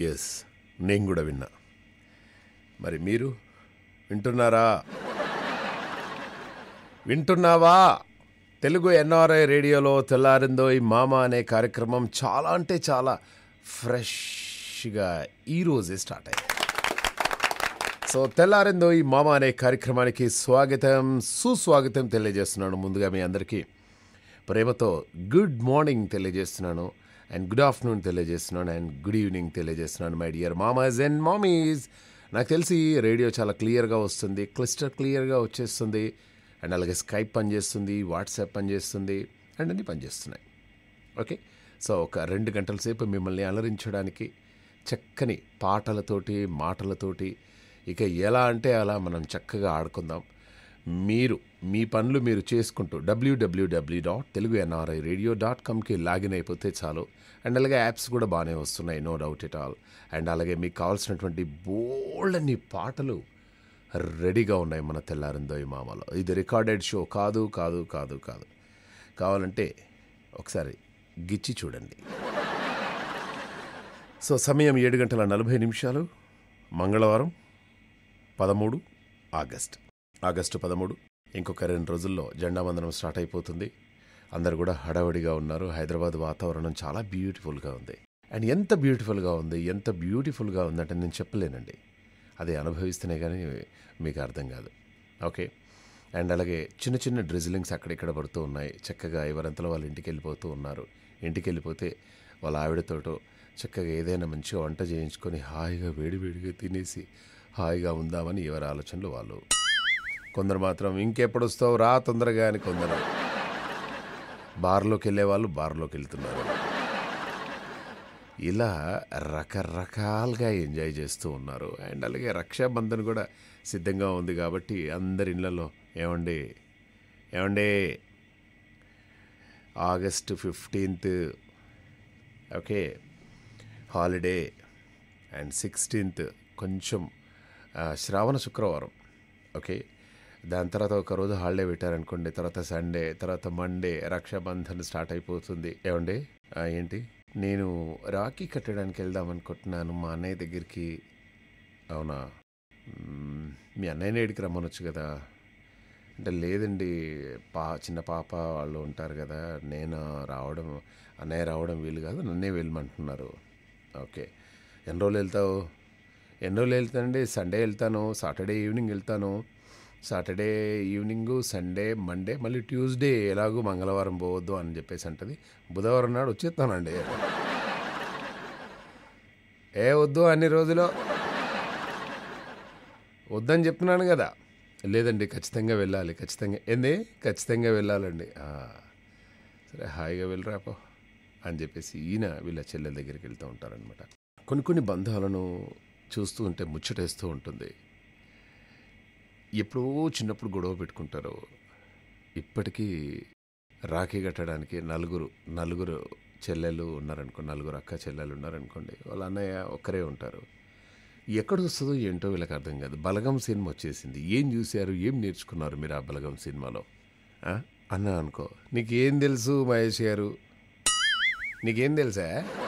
Yes నేను కూడా విన్నా మరి మీరు వింటున్నారా వింటున్నావా తెలుగు ఎన్ఆర్ఐ రేడియోలో తెల్లారిందో ఈ మామ అనే కార్యక్రమం చాలా అంటే చాలా ఫ్రెష్గా ఈరోజే స్టార్ట్ అయింది సో తెల్లారిందో ఈ మామ అనే కార్యక్రమానికి స్వాగతం సుస్వాగతం తెలియజేస్తున్నాను ముందుగా మీ అందరికీ ప్రేమతో గుడ్ మార్నింగ్ తెలియజేస్తున్నాను అండ్ గుడ్ ఆఫ్టర్నూన్ తెలియజేస్తున్నాను అండ్ గుడ్ ఈవినింగ్ తెలియజేస్తున్నాను my dear mamas and mamis నాకు తెలిసి రేడియో చాలా క్లియర్గా వస్తుంది క్లిస్టర్ క్లియర్గా వచ్చేస్తుంది అండ్ అలాగే స్కైప్ పనిచేస్తుంది వాట్సాప్ పనిచేస్తుంది అండ్ అన్నీ పనిచేస్తున్నాయి ఓకే సో ఒక రెండు గంటల సేపు మిమ్మల్ని అలరించడానికి చక్కని పాటలతోటి మాటలతోటి ఇక ఎలా అంటే అలా మనం చక్కగా ఆడుకుందాం మీరు మీ పనులు మీరు చేసుకుంటూ డబ్ల్యూడబ్ల్యూడబ్ల్యూ dot Telugu NRI radio dot కామ్కి లాగిన్ అయిపోతే చాలు అండ్ అలాగే యాప్స్ కూడా బాగానే వస్తున్నాయి no doubt at all and అలాగే మీకు కావాల్సినటువంటి బోల్డన్ని పాటలు రెడీగా ఉన్నాయి మన తెల్లారిందో ఈ మామలో ఇది రికార్డెడ్ షో కాదు కాదు కాదు కాదు కావాలంటే ఒకసారి గిచ్చి చూడండి సో సమయం ఏడు గంటల నలభై నిమిషాలు మంగళవారం పదమూడు ఆగస్ట్ ఆగస్టు పదమూడు ఇంకొక రెండు రోజుల్లో జెండా వందనం స్టార్ట్ అయిపోతుంది అందరు కూడా హడావడిగా ఉన్నారు హైదరాబాద్ వాతావరణం చాలా బ్యూటిఫుల్గా ఉంది అండ్ ఎంత బ్యూటిఫుల్గా ఉంది ఎంత బ్యూటిఫుల్గా ఉందంటే నేను చెప్పలేనండి అది అనుభవిస్తేనే కానీ మీకు అర్థం కాదు ఓకే అండ్ అలాగే చిన్న చిన్న డ్రిజిలింగ్స్ అక్కడిక్కడ పడుతూ ఉన్నాయి చక్కగా ఎవరంతలో వాళ్ళ ఇంటికి వెళ్ళిపోతూ ఉన్నారు ఇంటికి వెళ్ళిపోతే వాళ్ళ ఆవిడతోటో చక్కగా ఏదైనా మంచిగా వంట చేయించుకొని హాయిగా వేడివేడిగా తినేసి హాయిగా ఉందామని ఎవరి ఆలోచనలు వాళ్ళు కొందరు మాత్రం ఇంకెప్పుడు వస్తావు రా తొందరగా అని కొందరు బార్లోకి వెళ్ళే వాళ్ళు బార్లోకి వెళ్తున్నారు ఇలా రకరకాలుగా ఎంజాయ్ చేస్తూ ఉన్నారు అండ్ అలాగే రక్షాబంధన్ కూడా సిద్ధంగా ఉంది కాబట్టి అందరి ఇళ్ళలో ఏమండి ఏమండి August fifteenth okay holiday and sixteenth కొంచెం ఆ, శ్రావణ శుక్రవారం ఓకే దాని తర్వాత ఒక రోజు హాలిడే పెట్టారనుకోండి తర్వాత సండే తర్వాత మండే రక్షాబంధన్ స్టార్ట్ అయిపోతుంది ఏమండి ఆ, ఏంటి నేను రాఖీ కట్టడానికి వెళ్దాం అనుకుంటున్నాను మా అన్నయ్య దగ్గరికి అవునా మ్మ్, మీ అన్నయ్యని ఏడికి రమ్మనొచ్చు కదా అంటే లేదండి పా చిన్న పాప వాళ్ళు ఉంటారు కదా నేను రావడం అన్నయ్య రావడం వీలు కాదు నన్నే వెళ్ళమంటున్నారు ఓకే ఎన్ని రోజులు వెళ్తావు ఎన్ని రోజులు వెళ్తానండి సండే వెళ్తాను సాటర్డే ఈవినింగ్ వెళ్తాను సాటర్డే ఈవినింగ్ సండే మండే మళ్ళీ ట్యూస్డే ఎలాగో మంగళవారం పోవద్దు అని చెప్పేసి అంటది బుధవారం నాడు వచ్చేస్తానండి ఏ వద్దు అన్ని రోజులు వద్దని చెప్తున్నాను కదా లేదండి ఖచ్చితంగా వెళ్ళాలి ఖచ్చితంగా ఏంది ఖచ్చితంగా వెళ్ళాలండి "ఆ, సరే హాయిగా వెళ్ళరాపో అని చెప్పేసి ఈయన వీళ్ళ చెల్లెల దగ్గరికి వెళ్తూ ఉంటారనమాట కొన్ని కొన్ని బంధాలను చూస్తూ ఉంటే ముచ్చటేస్తూ ఉంటుంది ఎప్పుడో చిన్నప్పుడు గొడవ పెట్టుకుంటారు ఇప్పటికీ రాఖీ కట్టడానికి నలుగురు నలుగురు చెల్లెలు ఉన్నారనుకో నలుగురు అక్క చెల్లెలు ఉన్నారనుకోండి వాళ్ళ అన్నయ్య ఒక్కరే ఉంటారు ఎక్కడ వస్తుందో ఏంటో వీళ్ళకి అర్థం కాదు బలగం సినిమా వచ్చేసింది ఏం చూశారు ఏం నేర్చుకున్నారు మీరు ఆ బలగం సినిమాలో ఆ? అన్నా అనుకో నీకేం తెలుసు మహేష్ గారు నీకేం తెలుసా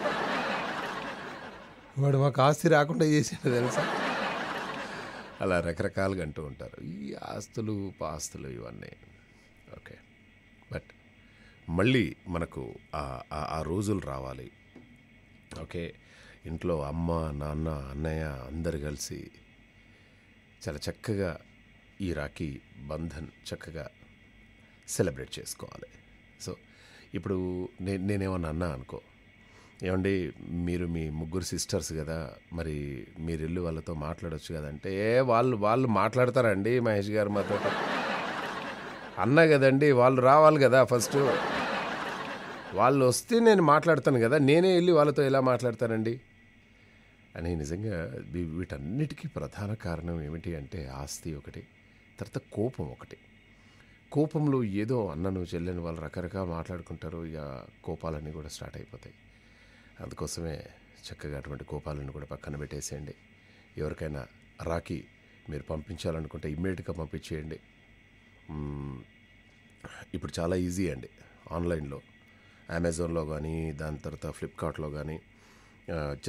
వాడు మాకు ఆస్తి రాకుండా చేసిన తెలుసా అలా రకరకాలుగా అంటూ ఉంటారు ఈ ఆస్తులు పాస్తులు ఇవన్నీ ఓకే బట్ మళ్ళీ మనకు ఆ- ఆ- ఆ రోజులు రావాలి ఓకే ఇంట్లో అమ్మ నాన్న అన్నయ్య అందరు కలిసి చాలా చక్కగా ఈ రాఖీ బంధన్ చక్కగా సెలబ్రేట్ చేసుకోవాలి సో ఇప్పుడు నే నేనేమన్నా అన్నా అనుకో ఏమండి మీరు మీ ముగ్గురు సిస్టర్స్ కదా మరి మీరు వెళ్ళి వాళ్ళతో మాట్లాడొచ్చు కదంటే ఏ వాళ్ళు వాళ్ళు మాట్లాడతారండి మహేష్ గారు మాతో అన్నా కదండి వాళ్ళు రావాలి కదా ఫస్ట్ వాళ్ళు వస్తే నేను మాట్లాడతాను కదా నేనే వెళ్ళి వాళ్ళతో ఎలా మాట్లాడతానండి అని నిజంగా వీ- వీటన్నిటికీ ప్రధాన కారణం ఏమిటి అంటే ఆస్తి ఒకటి తర్వాత కోపం ఒకటి కోపంలో ఏదో అన్నను చెల్లెని వాళ్ళు రకరకాల మాట్లాడుకుంటారు ఇక కోపాలన్నీ కూడా స్టార్ట్ అయిపోతాయి అందుకోసమే చక్కగా అటువంటి కోపాలను కూడా పక్కన పెట్టేసేయండి ఎవరికైనా రాఖీ మీరు పంపించాలనుకుంటే ఇమ్మీడియట్గా పంపించేయండి మ్మ్. ఇప్పుడు చాలా ఈజీ అండి ఆన్లైన్లో అమెజాన్లో కానీ దాని తర్వాత ఫ్లిప్కార్ట్లో కానీ జస్ట్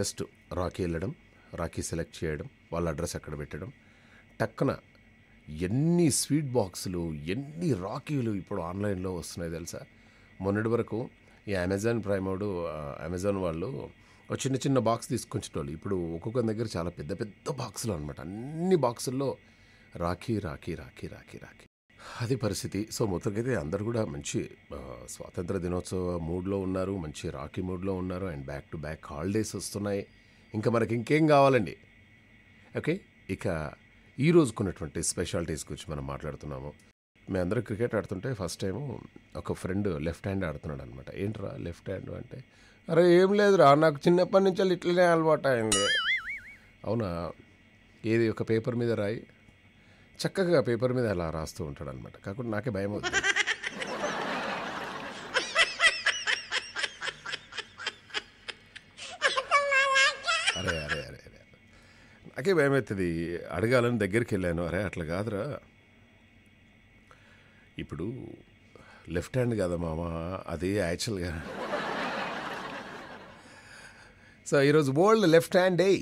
రాఖీ వెళ్ళడం రాఖీ సెలెక్ట్ చేయడం వాళ్ళ అడ్రస్ అక్కడ పెట్టడం టక్కున ఎన్ని స్వీట్ బాక్సులు ఎన్ని రాఖీలు ఇప్పుడు ఆన్లైన్లో వస్తున్నాయి తెలుసా మొన్నటి వరకు ఈ అమెజాన్ ప్రైమోడు ఆ, అమెజాన్ వాళ్ళు ఒక చిన్న చిన్న బాక్స్ తీసుకొచ్చేటోళ్ళు ఇప్పుడు ఒక్కొక్క దగ్గర చాలా పెద్ద పెద్ద బాక్సులు అనమాట అన్ని బాక్సుల్లో రాఖీ రాఖీ రాఖీ రాఖీ రాఖీ అది పరిస్థితి సో మొత్తంకైతే అందరూ కూడా మంచి ఆ, స్వాతంత్ర దినోత్సవ మూడ్లో ఉన్నారు మంచి రాఖీ మూడ్లో ఉన్నారు and back to back holidays వస్తున్నాయి ఇంకా మనకి ఇంకేం కావాలండి ఓకే ఇక ఈ రోజుకున్నటువంటి స్పెషాలిటీస్ గురించి మనం మాట్లాడుతున్నాము మేము అందరూ క్రికెట్ ఆడుతుంటే ఫస్ట్ టైము ఒక ఫ్రెండ్ లెఫ్ట్ హ్యాండ్ ఆడుతున్నాడు అనమాట ఏంట్రా లెఫ్ట్ హ్యాండ్ అంటే అరే ఏం లేదురా నాకు చిన్నప్పటి నుంచి ఇట్లనే అలవాటు అయింది అవునా ఏది ఒక పేపర్ మీద రాయి చక్కగా పేపర్ మీద అలా రాస్తూ ఉంటాడు అనమాట కాకుండా నాకే భయం అవుతుంది అరే అరే అరే అరే నాకే భయం అవుతుంది అడగాలని దగ్గరికి వెళ్ళాను అరే అట్లా కాదురా ఇప్పుడు లెఫ్ట్ హ్యాండ్ కదా మామ అది యాక్చువల్గా సో ఈరోజు world left hand day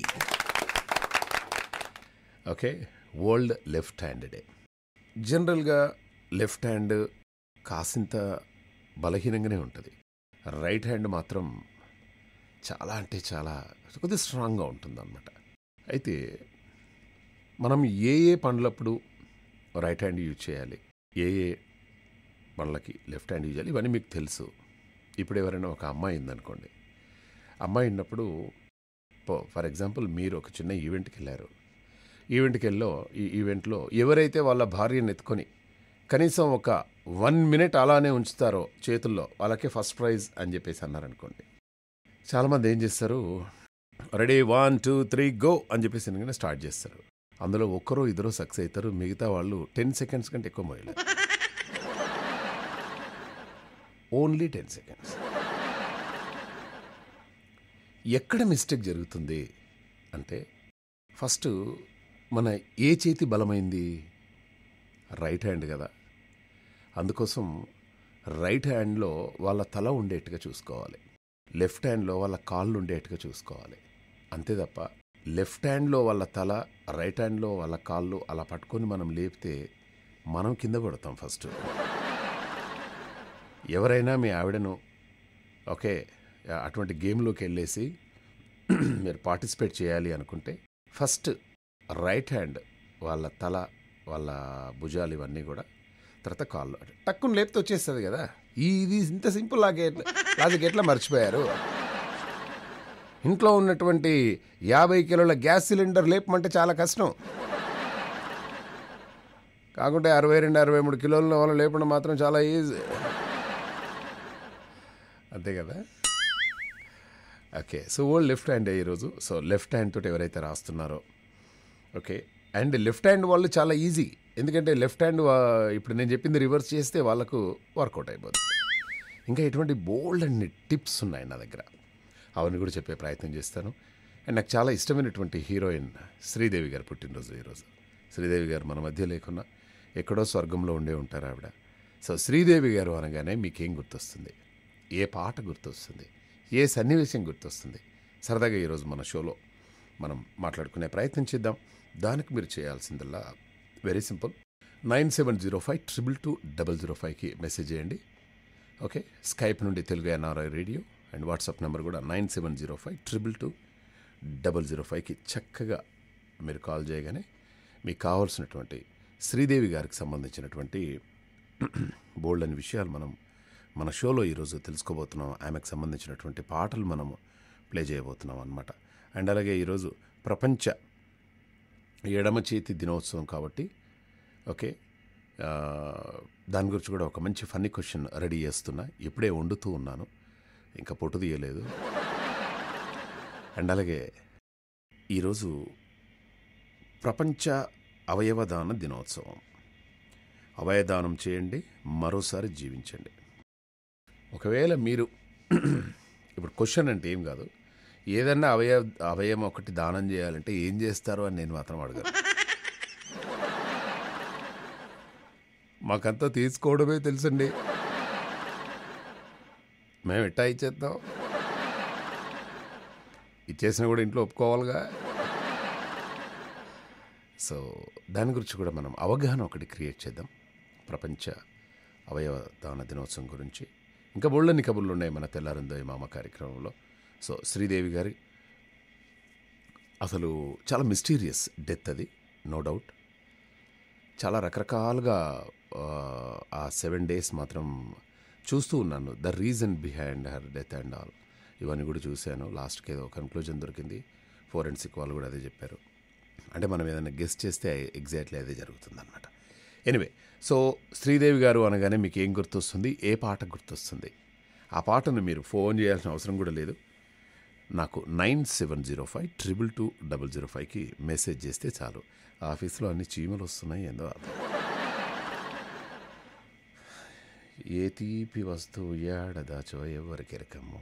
okay world left hand day జనరల్గా లెఫ్ట్ హ్యాండ్ కాసింత బలహీనంగానే ఉంటుంది రైట్ హ్యాండ్ మాత్రం చాలా అంటే చాలా కొద్దిగా స్ట్రాంగ్గా ఉంటుంది అనమాట అయితే మనం ఏ ఏ పనులప్పుడు రైట్ హ్యాండ్ యూజ్ చేయాలి ఏ ఏ పనులకి లెఫ్ట్ హ్యాండ్ యూజ్ చేయాలి ఇవన్నీ మీకు తెలుసు ఇప్పుడు ఎవరైనా ఒక అమ్మాయి ఉందనుకోండి అమ్మాయి ఉన్నప్పుడు ఫర్ ఎగ్జాంపుల్ మీరు ఒక చిన్న ఈవెంట్కి వెళ్ళారు ఈవెంట్కి వెళ్ళో ఈ ఈవెంట్లో ఎవరైతే వాళ్ళ భార్యను ఎత్తుకొని కనీసం ఒక వన్ మినిట్ అలానే ఉంచుతారో చేతుల్లో వాళ్ళకే ఫస్ట్ ప్రైజ్ అని చెప్పేసి అన్నారనుకోండి చాలామంది ఏం చేస్తారు ready one two three go అని చెప్పేసి అనగానే స్టార్ట్ చేస్తారు అందులో ఒక్కరో ఇద్దరు సక్సెస్ అవుతారు మిగతా వాళ్ళు టెన్ సెకండ్స్ కంటే ఎక్కువ మోయలేరు ఓన్లీ టెన్ సెకండ్స్ ఎక్కడ మిస్టేక్ జరుగుతుంది అంటే ఫస్ట్ మన ఏ చేతి బలమైంది రైట్ హ్యాండ్ కదా అందుకోసం రైట్ హ్యాండ్లో వాళ్ళ తల ఉండేట్టుగా చూసుకోవాలి లెఫ్ట్ హ్యాండ్లో వాళ్ళ కాళ్ళు ఉండేట్టుగా చూసుకోవాలి అంతే తప్ప లెఫ్ట్ హ్యాండ్లో వాళ్ళ తల రైట్ హ్యాండ్లో వాళ్ళ కాళ్ళు అలా పట్టుకొని మనం లేపితే మనం కింద పడతాం ఫస్ట్ ఎవరైనా మీ ఆవిడను ఓకే అటువంటి గేమ్లోకి వెళ్ళేసి మీరు పార్టిసిపేట్ చేయాలి అనుకుంటే ఫస్ట్ రైట్ హ్యాండ్ వాళ్ళ తల వాళ్ళ భుజాలు ఇవన్నీ కూడా తర్వాత కాళ్ళు టక్కుని లేపితే వచ్చేస్తుంది కదా ఈ ఇది ఇంత సింపుల్ లాగే లాజిక్ ఎట్లా మర్చిపోయారు ఇంట్లో ఉన్నటువంటి యాభై కిలోల గ్యాస్ సిలిండర్ లేపమంటే చాలా కష్టం కాకుంటే అరవై రెండు అరవై మూడు కిలోల వాళ్ళు లేపడం మాత్రం చాలా ఈజీ అంతే కదా okay so old left hand ఈరోజు సో లెఫ్ట్ హ్యాండ్ తోటి ఎవరైతే రాస్తున్నారో ఓకే అండ్ లెఫ్ట్ హ్యాండ్ వాళ్ళు చాలా ఈజీ ఎందుకంటే లెఫ్ట్ హ్యాండ్ ఇప్పుడు నేను చెప్పింది రివర్స్ చేస్తే వాళ్ళకు వర్కౌట్ అయిపోతుంది ఇంకా ఎటువంటి బోల్డ్ అన్ని టిప్స్ ఉన్నాయి నా దగ్గర అవన్నీ కూడా చెప్పే ప్రయత్నం చేస్తాను అండ్ నాకు చాలా ఇష్టమైనటువంటి హీరోయిన్ శ్రీదేవి గారు పుట్టినరోజు ఈరోజు శ్రీదేవి గారు మన మధ్య లేకున్నా ఎక్కడో స్వర్గంలో ఉండే ఉంటారు ఆవిడ సో శ్రీదేవి గారు అనగానే మీకేం గుర్తొస్తుంది ఏ పాట గుర్తొస్తుంది ఏ సన్నివేశం గుర్తొస్తుంది సరదాగా ఈరోజు మన షోలో మనం మాట్లాడుకునే ప్రయత్నం చేద్దాం దానికి మీరు చేయాల్సిందల్లా very simple nine seven zero five triple two double zero ఫైవ్కి మెసేజ్ చేయండి ఓకే స్కైప్ నుండి Telugu NRI radio and WhatsApp number కూడా nine seven zero five triple two double zero ఫైవ్కి చక్కగా మీరు కాల్ చేయగానే మీకు కావాల్సినటువంటి శ్రీదేవి గారికి సంబంధించినటువంటి బోల్డ్ అని విషయాలు మనం మన షోలో ఈరోజు తెలుసుకోబోతున్నాం ఆమెకు సంబంధించినటువంటి పాటలు మనము ప్లే చేయబోతున్నాం అనమాట అండ్ అలాగే ఈరోజు ప్రపంచ ఎడమ చేతి దినోత్సవం కాబట్టి ఓకే ఆ, దాని గురించి కూడా ఒక మంచి ఫన్నీ క్వశ్చన్ రెడీ చేస్తున్నా ఇప్పుడే వండుతూ ఉన్నాను ఇంకా పొట్టు తీయలేదు అండ్ అలాగే ఈరోజు ప్రపంచ అవయవదాన దినోత్సవం అవయదానం చేయండి మరోసారి జీవించండి ఒకవేళ మీరు ఇప్పుడు క్వశ్చన్ అంటే ఏం కాదు ఏదన్నా అవయవ అవయవం ఒకటి దానం చేయాలంటే ఏం చేస్తారు అని నేను మాత్రం అడగను మాకంతా తీసుకోవడమే తెలుసండి మేము ఎట్టా ఇచ్చేద్దాం ఇచ్చేసినా కూడా ఇంట్లో ఒప్పుకోవాలిగా సో దాని గురించి కూడా మనం అవగాహన ఒకటి క్రియేట్ చేద్దాం ప్రపంచ అవయవ దాన దినోత్సవం గురించి ఇంకా బోళ్ళని కబుర్లు ఉన్నాయి మన తెల్లారిందో ఈ మామ కార్యక్రమంలో సో శ్రీదేవి గారి అసలు చాలా మిస్టీరియస్ డెత్ అది నో డౌట్ చాలా రకరకాలుగా ఆ, ఆ సెవెన్ డేస్ మాత్రం చూస్తూ ఉన్నాను the reason behind her death and all ఇవన్నీ కూడా చూశాను లాస్ట్కి ఏదో కన్క్లూజన్ దొరికింది ఫోరెన్సిక్ వాళ్ళు కూడా అదే చెప్పారు అంటే మనం ఏదైనా గెస్ట్ చేస్తే ఎగ్జాక్ట్లీ అదే జరుగుతుందన్నమాట ఎనివే సో శ్రీదేవి గారు అనగానే మీకు ఏం గుర్తొస్తుంది ఏ పాట గుర్తొస్తుంది ఆ పాటను మీరు ఫోన్ చేయాల్సిన అవసరం కూడా లేదు నాకు nine seven zero five triple two double zero ఫైవ్కి మెసేజ్ చేస్తే చాలు ఆఫీస్లో అన్ని చీమలు వస్తున్నాయి ఏందో అర్థం ఏ తీపి వస్తువు ఏడదాచో ఎవరికి రకము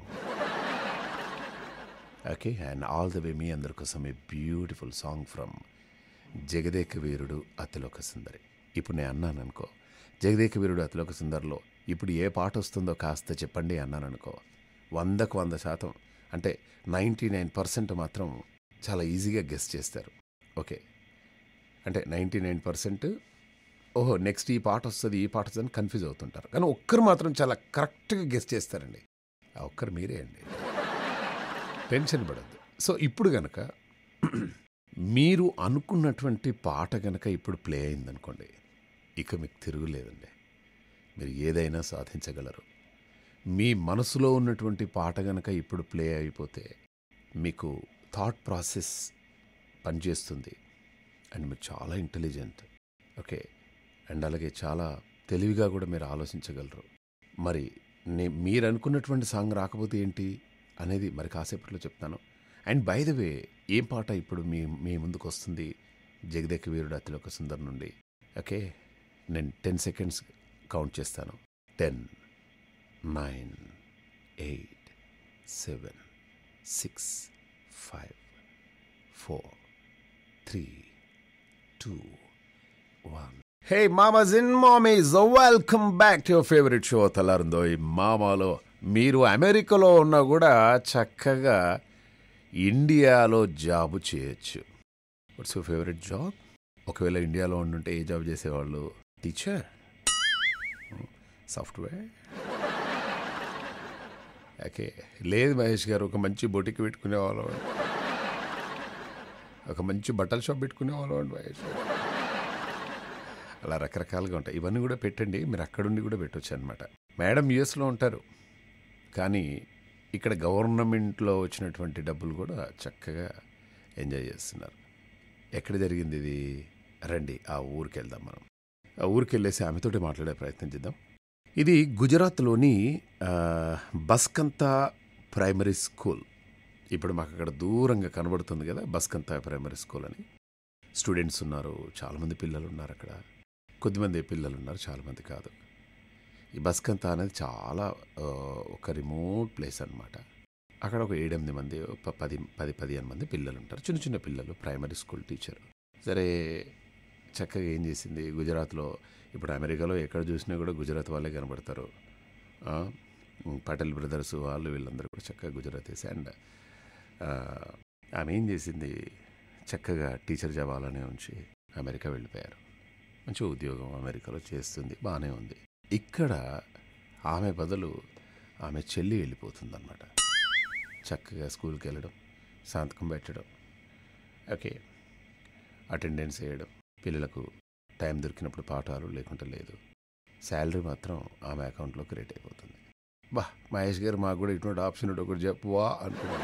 okay and all the way మీ అందరి కోసం a beautiful song from Jagadeka Veerudu Athiloka Sundari ఇప్పుడు నేను అన్నాను అనుకో జగదేక వీరుడు అతిలోక సుందరిలో ఇప్పుడు ఏ పాట వస్తుందో కాస్త చెప్పండి అన్నాను అనుకో వందకు వంద శాతం అంటే నైంటీ నైన్ పర్సెంట్ మాత్రం చాలా ఈజీగా గెస్ట్ చేస్తారు ఓకే అంటే నైంటీ నైన్ పర్సెంట్ ఓహో నెక్స్ట్ ఈ పాట వస్తుంది ఈ పాట వస్తుంది కన్ఫ్యూజ్ అవుతుంటారు కానీ ఒక్కరు మాత్రం చాలా కరెక్ట్గా గెస్ట్ చేస్తారండి ఆ ఒక్కరు మీరే అండి టెన్షన్ పడద్దు సో ఇప్పుడు గనక మీరు అనుకున్నటువంటి పాట గనక ఇప్పుడు ప్లే అయిందనుకోండి ఇక మీకు తిరుగులేదండి మీరు ఏదైనా సాధించగలరు మీ మనసులో ఉన్నటువంటి పాట గనక ఇప్పుడు ప్లే అయిపోతే మీకు థాట్ ప్రాసెస్ పనిచేస్తుంది అండ్ మీరు చాలా ఇంటెలిజెంట్ ఓకే అండ్ అలాగే చాలా తెలివిగా కూడా మీరు ఆలోచించగలరు మరి నే మీరు అనుకున్నటువంటి సాంగ్ రాకపోతే ఏంటి అనేది మరి కాసేపట్లో చెప్తాను అండ్ బై ద వే ఏం పాట ఇప్పుడు మీ మీ ముందుకు వస్తుంది జగదేక వీరుడు అతిలోక సుందర్ నుండి ఓకే నేను టెన్ సెకండ్స్ కౌంట్ చేస్తాను ten nine eight seven six five four three two one hey mamas in mamis welcome back to your favourite show తెల్లారిందో ఈ మామాలో మీరు అమెరికాలో ఉన్నా కూడా చక్కగా ఇండియాలో జాబ్ చేయొచ్చు వాట్స్ యువర్ ఫేవరెట్ జాబ్ ఒకవేళ ఇండియాలో ఉండుంటే ఏ జాబ్ చేసేవాళ్ళు టీచర్ సాఫ్ట్వేర్ ఓకే లేదు మహేష్ గారు ఒక మంచి బొటికి పెట్టుకునేవాళ్ళం ఒక మంచి బట్టల షాప్ పెట్టుకునేవాళ్ళం అండి మహేష్ గారు అలా రకరకాలుగా ఉంటాయి ఇవన్నీ కూడా పెట్టండి మీరు అక్కడుండి కూడా పెట్టవచ్చు అనమాట మేడం యుఎస్లో ఉంటారు కానీ ఇక్కడ గవర్నమెంట్లో వచ్చినటువంటి డబ్బులు కూడా చక్కగా ఎంజాయ్ చేస్తున్నారు ఎక్కడ జరిగింది ఇది రండి ఆ ఊరికి వెళ్దాం మనం ఆ ఊరికి వెళ్ళేసి ఆమెతోటి మాట్లాడే ప్రయత్నం చేద్దాం ఇది గుజరాత్లోని ఆ, బస్కంతా ప్రైమరీ స్కూల్ ఇప్పుడు మాకు అక్కడ దూరంగా కనబడుతుంది కదా బస్కంతా ప్రైమరీ స్కూల్ అని స్టూడెంట్స్ ఉన్నారు చాలామంది పిల్లలు ఉన్నారు అక్కడ కొద్దిమంది పిల్లలు ఉన్నారు చాలామంది కాదు ఈ బస్కంతా అనేది చాలా ఆ, ఒక రిమోట్ ప్లేస్ అన్నమాట అక్కడ ఒక ఏడెనిమిది మంది ఒక పది పది పదిహేను మంది పిల్లలు ఉంటారు చిన్న చిన్న పిల్లలు ప్రైమరీ స్కూల్ టీచర్ సరే చక్కగా ఏం చేసింది గుజరాత్లో ఇప్పుడు అమెరికాలో ఎక్కడ చూసినా కూడా గుజరాత్ వాళ్ళే కనబడతారు ఆ, పటేల్ బ్రదర్స్ వాళ్ళు వీళ్ళందరూ కూడా చక్కగా గుజరాత్ వేసి అండ్ ఆమె ఏం చేసింది చక్కగా టీచర్ జాబ్ అలానే ఉంచి అమెరికా వెళ్ళిపోయారు మంచి ఉద్యోగం అమెరికాలో చేస్తుంది బాగానే ఉంది ఇక్కడ ఆమె బదులు ఆమె చెల్లి వెళ్ళిపోతుందన్నమాట చక్కగా స్కూల్కి వెళ్ళడం సంతకం పెట్టడం ఓకే అటెండెన్స్ వేయడం పిల్లలకు టైం దొరికినప్పుడు పాఠాలు లేకుంటే లేదు శాలరీ మాత్రం ఆమె అకౌంట్లో క్రియేట్ అయిపోతుంది బా మహేష్ గారు మాకు కూడా ఇటువంటి ఆప్షన్ ఉంటే ఒకటి చెప్పువా అనుకున్నాను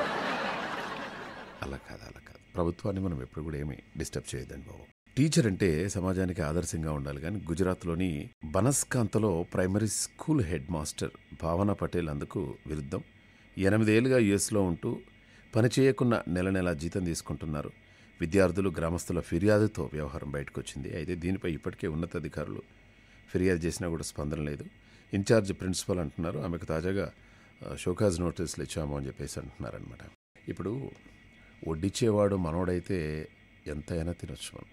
అలా కాదు అలా కాదు ప్రభుత్వాన్ని మనం ఎప్పుడు కూడా ఏమీ డిస్టర్బ్ చేయొద్దండి బాబు టీచర్ అంటే సమాజానికి ఆదర్శంగా ఉండాలి కానీ గుజరాత్లోని బనస్కాంతలో primary school head master Bhavna Patel అందుకు విరుద్ధం ఎనిమిదేళ్లుగా యుఎస్లో ఉంటూ పని చేయకుండా నెల నెల జీతం తీసుకుంటున్నారు విద్యార్థులు గ్రామస్తుల ఫిర్యాదుతో వ్యవహారం బయటకు వచ్చింది అయితే దీనిపై ఇప్పటికే ఉన్నతాధికారులు ఫిర్యాదు చేసినా కూడా స్పందన లేదు ఇన్ఛార్జ్ ప్రిన్సిపల్ అంటున్నారు ఆమెకు తాజాగా ఆ, షోకాజ్ నోటీసులు ఇచ్చాము అని చెప్పేసి అంటున్నారనమాట ఇప్పుడు వడ్డిచ్చేవాడు మనోడైతే ఎంతైనా తినొచ్చు మనం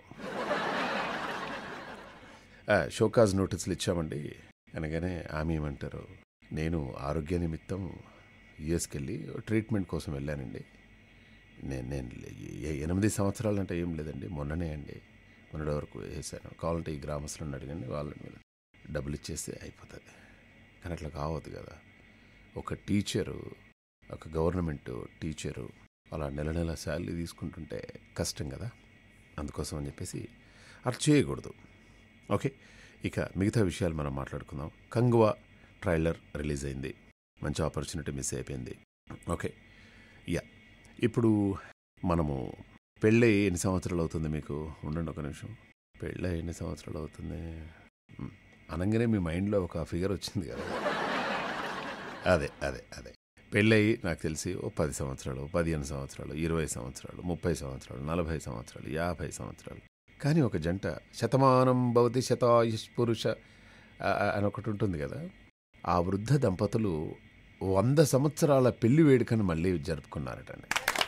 ఆ, షోకాజ్ నోటీసులు ఇచ్చామండి అనగానే ఆమె ఏమంటారు నేను ఆరోగ్య నిమిత్తం యుఎస్కి వెళ్ళి ట్రీట్మెంట్ కోసం వెళ్ళానండి నేను నేను ఎ- ఎనిమిది సంవత్సరాలు అంటే ఏం లేదండి మొన్ననే అండి మొన్నటి వరకు వేసాను కావాలంటే ఈ గ్రామస్తులను అడగండి వాళ్ళ మీద డబ్బులు ఇచ్చేస్తే అయిపోతుంది కానీ అట్లా కావద్దు కదా ఒక టీచరు ఒక గవర్నమెంట్ టీచరు అలా నెల నెల శాలరీ తీసుకుంటుంటే కష్టం కదా అందుకోసం అని చెప్పేసి అట్లా చేయకూడదు ఓకే ఇక మిగతా విషయాలు మనం మాట్లాడుకుందాం కంగువా ట్రైలర్ రిలీజ్ అయింది మంచి ఆపర్చునిటీ మిస్ అయిపోయింది ఓకే యా ఇప్పుడు మనము పెళ్ళై ఎన్ని సంవత్సరాలు అవుతుంది మీకు ఉండండి ఒక నిమిషం పెళ్ళై ఎన్ని సంవత్సరాలు అవుతుంది మ్, అనగానే మీ మైండ్లో ఒక ఫిగర్ వచ్చింది కదా అదే అదే అదే పెళ్ళయి నాకు తెలిసి ఓ పది సంవత్సరాలు పదిహేను సంవత్సరాలు ఇరవై సంవత్సరాలు ముప్పై సంవత్సరాలు నలభై సంవత్సరాలు యాభై సంవత్సరాలు కానీ ఒక జంట శతమానం భవతి శతాయుష్ పురుష ఆ, ఆ, అని ఒకటి ఉంటుంది కదా ఆ వృద్ధ దంపతులు వంద సంవత్సరాల పెళ్లి వేడుకను మళ్ళీ జరుపుకున్నారటండి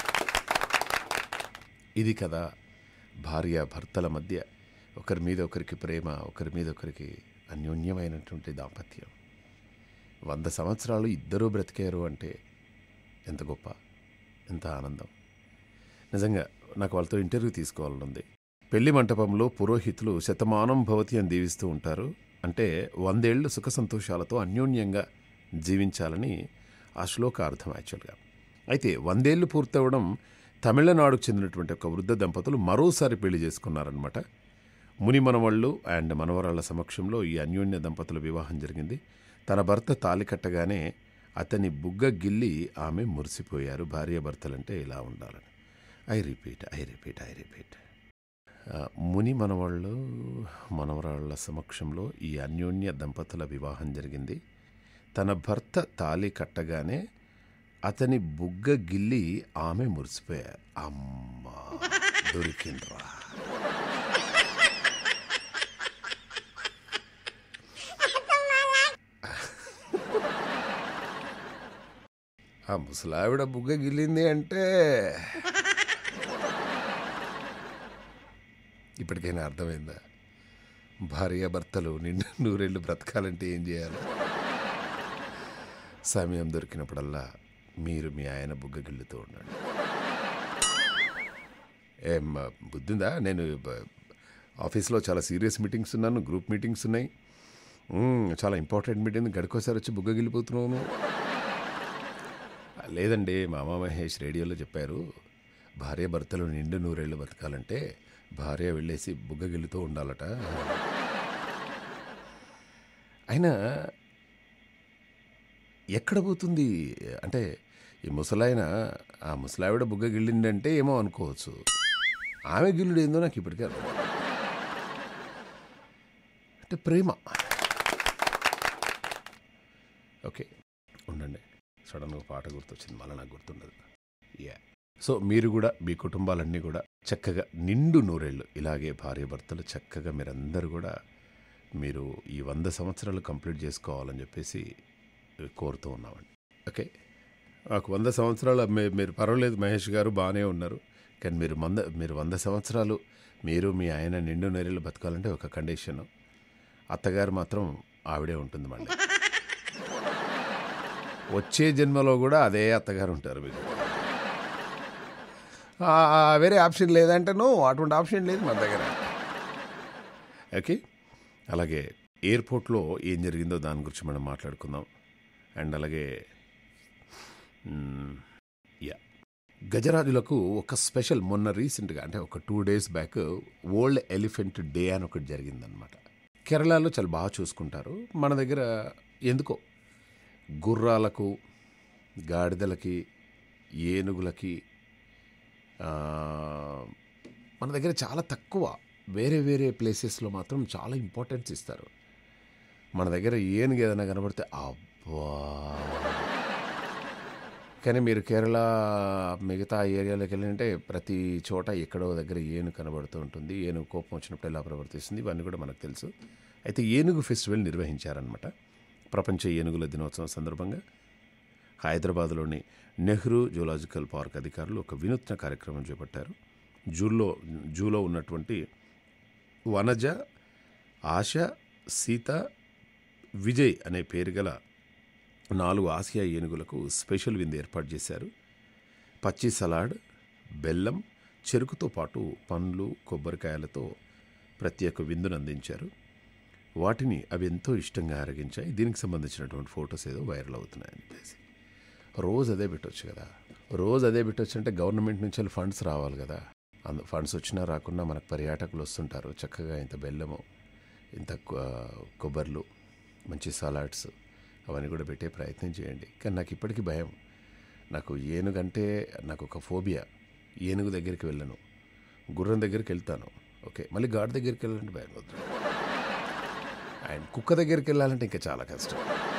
ఇది కదా భార్య భర్తల మధ్య ఒకరి మీద ఒకరికి ప్రేమ ఒకరి మీద ఒకరికి అన్యోన్యమైనటువంటి దాంపత్యం వంద సంవత్సరాలు ఇద్దరూ బ్రతికారు అంటే ఎంత గొప్ప ఎంత ఆనందం నిజంగా నాకు వాళ్ళతో ఇంటర్వ్యూ తీసుకోవాలని ఉంది పెళ్లి మంటపంలో పురోహితులు శతమానం భవతి అని దీవిస్తూ ఉంటారు అంటే వందేళ్లు సుఖ సంతోషాలతో అన్యోన్యంగా జీవించాలని ఆ శ్లోక అర్థం యాక్చువల్గా అయితే వందేళ్లు పూర్తవడం తమిళనాడుకు చెందినటువంటి ఒక వృద్ధ దంపతులు మరోసారి పెళ్లి చేసుకున్నారనమాట ముని మనవళ్ళు అండ్ మనవరాళ్ల సమక్షంలో ఈ అన్యోన్య దంపతుల వివాహం జరిగింది తన భర్త తాలి కట్టగానే అతని బుగ్గ గిల్లి ఆమె మురిసిపోయారు భార్యాభర్తలంటే ఇలా ఉండాలని I repeat I repeat I repeat ఆ, ముని మనవాళ్ళు మనవరాళ్ల సమక్షంలో ఈ అన్యోన్య దంపతుల వివాహం జరిగింది తన భర్త తాలి కట్టగానే అతని బుగ్గ గిల్లి ఆమె మురిసిపోయారు అమ్మా దొరికిండ్రా ఆ ముసలావిడ బుగ్గ గిల్లింది అంటే ఇప్పటికైనా అర్థమైందా భార్య భర్తలు నిండు నూరేళ్ళు బ్రతకాలంటే ఏం చేయాలి సమయం దొరికినప్పుడల్లా మీరు మీ ఆయన బుగ్గ గిల్లుతూ ఉండండి ఏం ఆ, బుద్ధిందా నేను బ- ఆఫీస్లో చాలా సీరియస్ మీటింగ్స్ ఉన్నాను గ్రూప్ మీటింగ్స్ ఉన్నాయి మ్మ్, చాలా ఇంపార్టెంట్ మీటింగ్ గడికోసారి వచ్చి బుగ్గ గిల్లిపోతున్నాను లేదండి మామ మహేష్ రేడియోలో చెప్పారు భార్య భర్తలు నిండు నూరేళ్ళు బతకాలంటే భార్య వెళ్ళేసి బుగ్గగిల్లుతూ ఉండాలట అయినా ఎక్కడ పోతుంది అంటే ఈ ముసలాయన ఆ ముసలావిడ బుగ్గ గిల్లిందంటే ఏమో అనుకోవచ్చు ఆమె గిల్లుడు ఏందో నాకు ఇప్పటికే అర్థం కాదు. అంటే ప్రేమ ఓకే ఉండండి సడన్గా పాట గుర్తొచ్చింది మళ్ళీ నాకు గుర్తుండదు యా సో మీరు కూడా మీ కుటుంబాలన్నీ కూడా చక్కగా నిండు నూరేళ్ళు ఇలాగే భార్య భర్తలు చక్కగా మీరందరూ కూడా మీరు ఈ వంద సంవత్సరాలు కంప్లీట్ చేసుకోవాలని చెప్పేసి కోరుతూ ఉన్నామండి ఓకే నాకు వంద సంవత్సరాలు మీ- మీరు పర్వాలేదు మహేష్ గారు బాగానే ఉన్నారు కానీ మీరు వంద మీరు వంద సంవత్సరాలు మీరు మీ ఆయన నిండు నూరేళ్ళు బతకాలంటే ఒక కండిషన్ అత్తగారు మాత్రం ఆవిడే ఉంటుంది మళ్ళీ వచ్చే జన్మలో కూడా అదే అత్తగారు ఉంటారు మీకు ఆ, ఆ, వేరే ఆప్షన్ లేదంటే నో అటువంటి ఆప్షన్ లేదు మన దగ్గర ఓకే అలాగే ఎయిర్పోర్ట్లో ఏం జరిగిందో దాని గురించి మనం మాట్లాడుకుందాం అండ్ అలాగే మ్, యా గజరాజులకు ఒక స్పెషల్ మొన్న రీసెంట్గా అంటే ఒక two days back world elephant day అని ఒకటి జరిగిందనమాట కేరళలో చాలా బాగా చూసుకుంటారు మన దగ్గర ఎందుకో గుర్రాలకు గాడిదలకి ఏనుగులకి ఆ, మన దగ్గర చాలా తక్కువ వేరే వేరే ప్లేసెస్లో మాత్రం చాలా ఇంపార్టెన్స్ ఇస్తారు మన దగ్గర ఏనుగు ఏదైనా కనబడితే అబ్బా కానీ మీరు కేరళ మిగతా ఏరియాలోకి వెళ్ళింటే ప్రతి చోట ఎక్కడో దగ్గర ఏనుగు కనబడుతూ ఉంటుంది ఏనుగు కోపం వచ్చినప్పుడు ఎలా ప్రవర్తిస్తుంది ఇవన్నీ కూడా మనకు తెలుసు అయితే ఏనుగు ఫెస్టివల్ నిర్వహించారనమాట ప్రపంచ ఏనుగుల దినోత్సవం సందర్భంగా హైదరాబాద్లోని నెహ్రూ జూలాజికల్ పార్క్ అధికారులు ఒక వినూత్న కార్యక్రమం చేపట్టారు జూలో జూలో ఉన్నటువంటి వనజ ఆశ సీత విజయ్ అనే పేరు గల నాలుగు ఆసియా ఏనుగులకు స్పెషల్ విందు ఏర్పాటు చేశారు పచ్చి సలాడ్ బెల్లం చెరుకుతో పాటు పండ్లు కొబ్బరికాయలతో ప్రత్యేక విందును అందించారు వాటిని అవి ఎంతో ఇష్టంగా ఆరగించాయి దీనికి సంబంధించినటువంటి ఫొటోస్ ఏదో వైరల్ అవుతున్నాయని చెప్పేసి రోజు అదే పెట్టొచ్చు కదా రోజు అదే పెట్టొచ్చు అంటే గవర్నమెంట్ నుంచి ఫండ్స్ రావాలి కదా అందు ఫండ్స్ వచ్చినా రాకుండా మనకు పర్యాటకులు వస్తుంటారు చక్కగా ఇంత బెల్లము ఇంత కొ- కొబ్బర్లు మంచి సలాడ్స్ అవన్నీ కూడా పెట్టే ప్రయత్నం చేయండి కానీ నాకు ఇప్పటికీ భయం నాకు ఏనుగంటే నాకు ఒక ఫోబియా ఏనుగు దగ్గరికి వెళ్ళను గుర్రం దగ్గరికి వెళ్తాను ఓకే మళ్ళీ గాడి దగ్గరికి వెళ్ళాలంటే భయం వద్దు అండ్ కుక్క దగ్గరికి వెళ్ళాలంటే ఇంకా చాలా కష్టం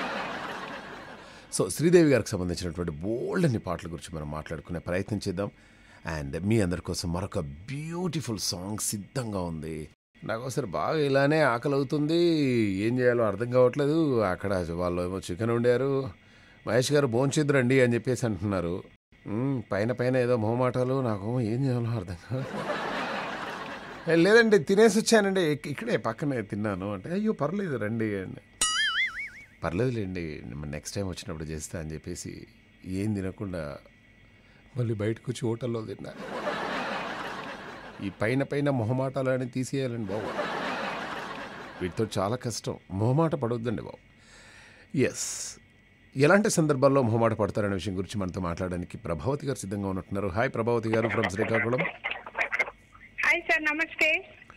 సో శ్రీదేవి గారికి సంబంధించినటువంటి బోల్డ్ అన్ని పాటల గురించి మనం మాట్లాడుకునే ప్రయత్నం చేద్దాం అండ్ మీ అందరి కోసం మరొక బ్యూటిఫుల్ సాంగ్ సిద్ధంగా ఉంది నాకు ఒకసారి బాగా ఇలానే ఆకలి అవుతుంది ఏం చేయాలో అర్థం కావట్లేదు అక్కడ వాళ్ళు ఏమో చికెన్ వండారు మహేష్ గారు భోంచిద్దురండి అని చెప్పేసి అంటున్నారు మ్మ్, పైన పైన ఏదో మొహమాటాలు నాకు ఏం చేయాలో అర్థం కాదు "ఏ, లేదండి తినేసి వచ్చానండి ఇక్- ఇక్కడే పక్కనే తిన్నాను అంటే అయ్యో పర్లేదు రండి అండి పర్లేదులేండి నెక్స్ట్ టైం వచ్చినప్పుడు చేస్తా అని చెప్పేసి ఏం తినకుండా మళ్ళీ బయటకు వచ్చి హోటల్లో తిన్నా ఈ పైన పైన మొహమాటాలని తీసేయాలండి బాబు వీటితో చాలా కష్టం మొహమాట పడొద్దండి బాబు ఎస్ ఎలాంటి సందర్భాల్లో మొహమాట పడతారనే విషయం గురించి మనతో మాట్లాడడానికి ప్రభావతి గారు సిద్ధంగా ఉన్నట్టున్నారు హాయ్ ప్రభావతి గారు ఫ్రమ్ శ్రీకాకుళం హాయ్ సార్ నమస్తే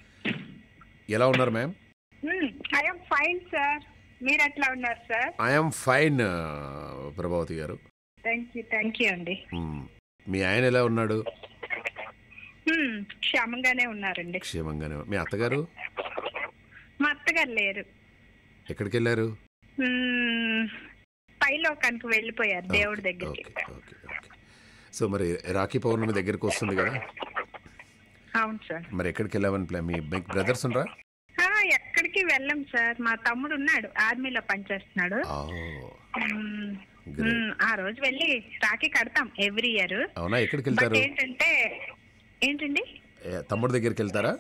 ఎలా ఉన్నారు మ్యామ్ ఐఎమ్ ఫైన్ సార్ మీరు ఎట్లా ఉన్నారు సార్ ఐఎమ్ ఫైన్ ప్రభావతి గారు థ్యాంక్ యూ థ్యాంక్ యూ అండి మ్మ్. మీ ఆయన ఎలా ఉన్నాడు Hmm, క్షేమంగానే ఉన్నారండి క్షేమంగానే మీ అత్తగారు మా అత్తగారు లేరు ఎక్కడికి వెళ్ళారు Hmm, పైలోకానికి వెళ్ళిపోయారు దేవుడి దగ్గరికి ఓకే ఓకే ఓకే సో మరి రాఖీ పౌర్ణమి దగ్గరికి వస్తుంది కదా అవును సార్ మరి ఎక్కడికి వెళ్ళామని ప్లాన్ మీ మీకు బ్రదర్స్ ఉండరా ఆ, ఎక్కడికి వెళ్ళం సార్ మా తమ్ముడు ఉన్నాడు ఆర్మీలో పనిచేస్తున్నాడు ఓ Hmm, గ్రేట్ hmm, ఆ రోజు వెళ్ళి రాఖీ కడతాం ఎవ్రీ ఇయర్ అవునా ఎక్కడికి బట్ వెళ్తారు ఏంటంటే ఏంటండి ఏ, తమ్ముడి దగ్గరికి వెళ్తారా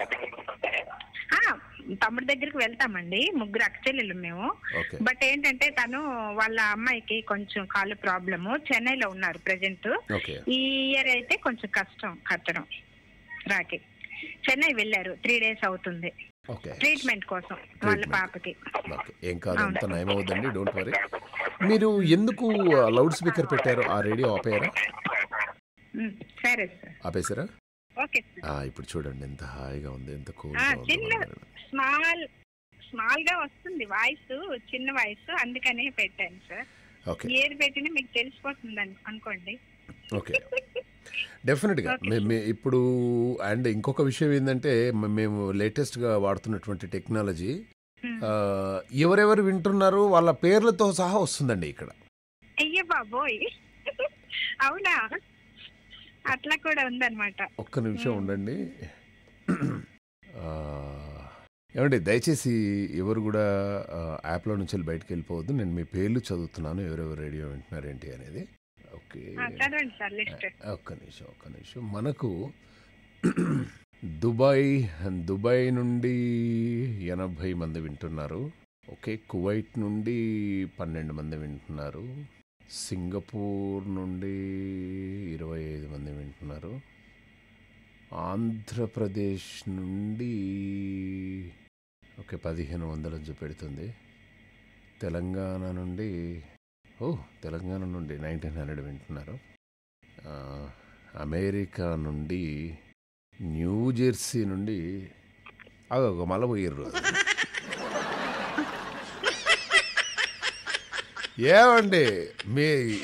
ఆ, తమ్ముడి దగ్గరికి వెళ్తామండి ముగ్గురు అక్కచెల్లెలు మేము ఓకే బట్ ఏంటంటే తను వాళ్ళ అమ్మాయికి కొంచెం కాళ్ళు ప్రాబ్లము చెన్నైలో ఉన్నారు ప్రజెంట్ ఓకే ఈ ఇయర్ అయితే కొంచెం కష్టం కట్టడం రాకి చెన్నై వెళ్ళారు త్రీ డేస్ అవుతుంది ఓకే ట్రీట్మెంట్ కోసం వాళ్ళ Treatment. పాపకి ఓకే ఏం కాదు అంత నయమవుద్దండి డోంట్ వరీ మీరు ఎందుకు లౌడ్ స్పీకర్ పెట్టారు ఆ రేడియో ఆపేయారా ఉమ్, సరే సార్ ఆపేసారా ఓకే సార్ ఆ, ఇప్పుడు చూడండి ఎంత హాయిగా ఉంది ఎంత ఆ, కూల్గా ఉంది చిన్న స్మాల్ స్మాల్ గా వస్తుంది వాయిస్ చిన్న వాయిస్ అందుకనే పెట్టాను సార్ ఓకే ఏది పెట్టినా మీకు తెలిసిపోతుంది అను- అనుకోండి ఓకే డెఫినెట్గా మే- మే ఇప్పుడు అండ్ ఇంకొక విషయం ఏంటంటే మ- మేము లేటెస్ట్గా వాడుతున్నటువంటి టెక్నాలజీ Hmm. ఆ, ఎవరెవరు వింటున్నారు వాళ్ళ పేర్లతో సహా వస్తుందండి ఇక్కడ అయ్య బాబోయ్ అవునా అట్లా కూడా ఉందన్నమాట ఒక్క నిమిషం ఉండండి ఆ, ఏమండి దయచేసి ఎవరు కూడా ఆ, యాప్లో నుంచి వెళ్ళి బయటకు వెళ్ళిపోవద్దు నేను మీ పేర్లు చదువుతున్నాను ఎవరెవరు రేడియో వింటున్నారు ఏంటి అనేది ఓకే ఆ, చదవండి సార్ లిస్ట్ ఒక్క నిమిషం ఒక్క నిమిషం మనకు దుబాయ్ దుబాయ్ నుండి ఎనభై మంది వింటున్నారు ఓకే కువైట్ నుండి పన్నెండు మంది వింటున్నారు సింగపూర్ నుండి ఇరవై ఐదు మంది వింటున్నారు ఆంధ్రప్రదేశ్ నుండి ఓకే పదిహేను వందలు చూపెడుతుంది తెలంగాణ నుండి ఓ తెలంగాణ నుండి నైన్టీన్ హండ్రెడ్ వింటున్నారు ఆ, అమెరికా నుండి న్యూ జెర్సీ నుండి అగో మళ్ళీ పోయిర్రు ఏమండి మీ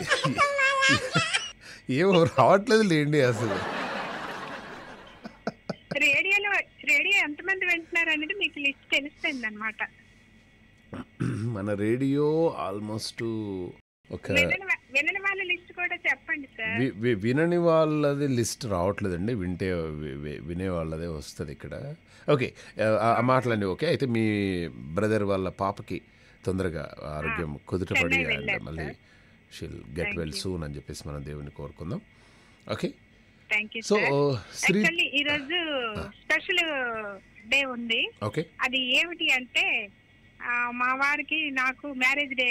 ఏమో రావట్లేదు లేండి అసలు రేడియోలో రేడియో ఎంతమంది వింటున్నారు అనేది మీకు లిస్ట్ తెలుస్తుంది అనమాట మన రేడియో ఆల్మోస్ట్ ఒక వినని వా- వినని వాళ్ళ లిస్ట్ కూడా చెప్పండి సార్ వి- వి- వినని వాళ్ళది లిస్ట్ రావట్లేదండి వింటే వి- వి- వినే వాళ్ళదే వస్తుంది ఇక్కడ ఓకే ఆ ఆ మాటలండి ఓకే అయితే మీ బ్రదర్ వాళ్ళ పాపకి తొందరగా ఆరోగ్యం కుదుటపడి చెన్నై అండ్ వెళ్ళారు మళ్ళీ సార్. షిల్ get Thank well you. Soon అని చెప్పేసి మనం దేవుని కోరుకుందాం okay thank you so sir Shri actually ఈ రోజు స్పెషల్ డే ఉంది ఓకే అది ఏమిటి అంటే ఆ, మా వారికి నాకు మ్యారేజ్ డే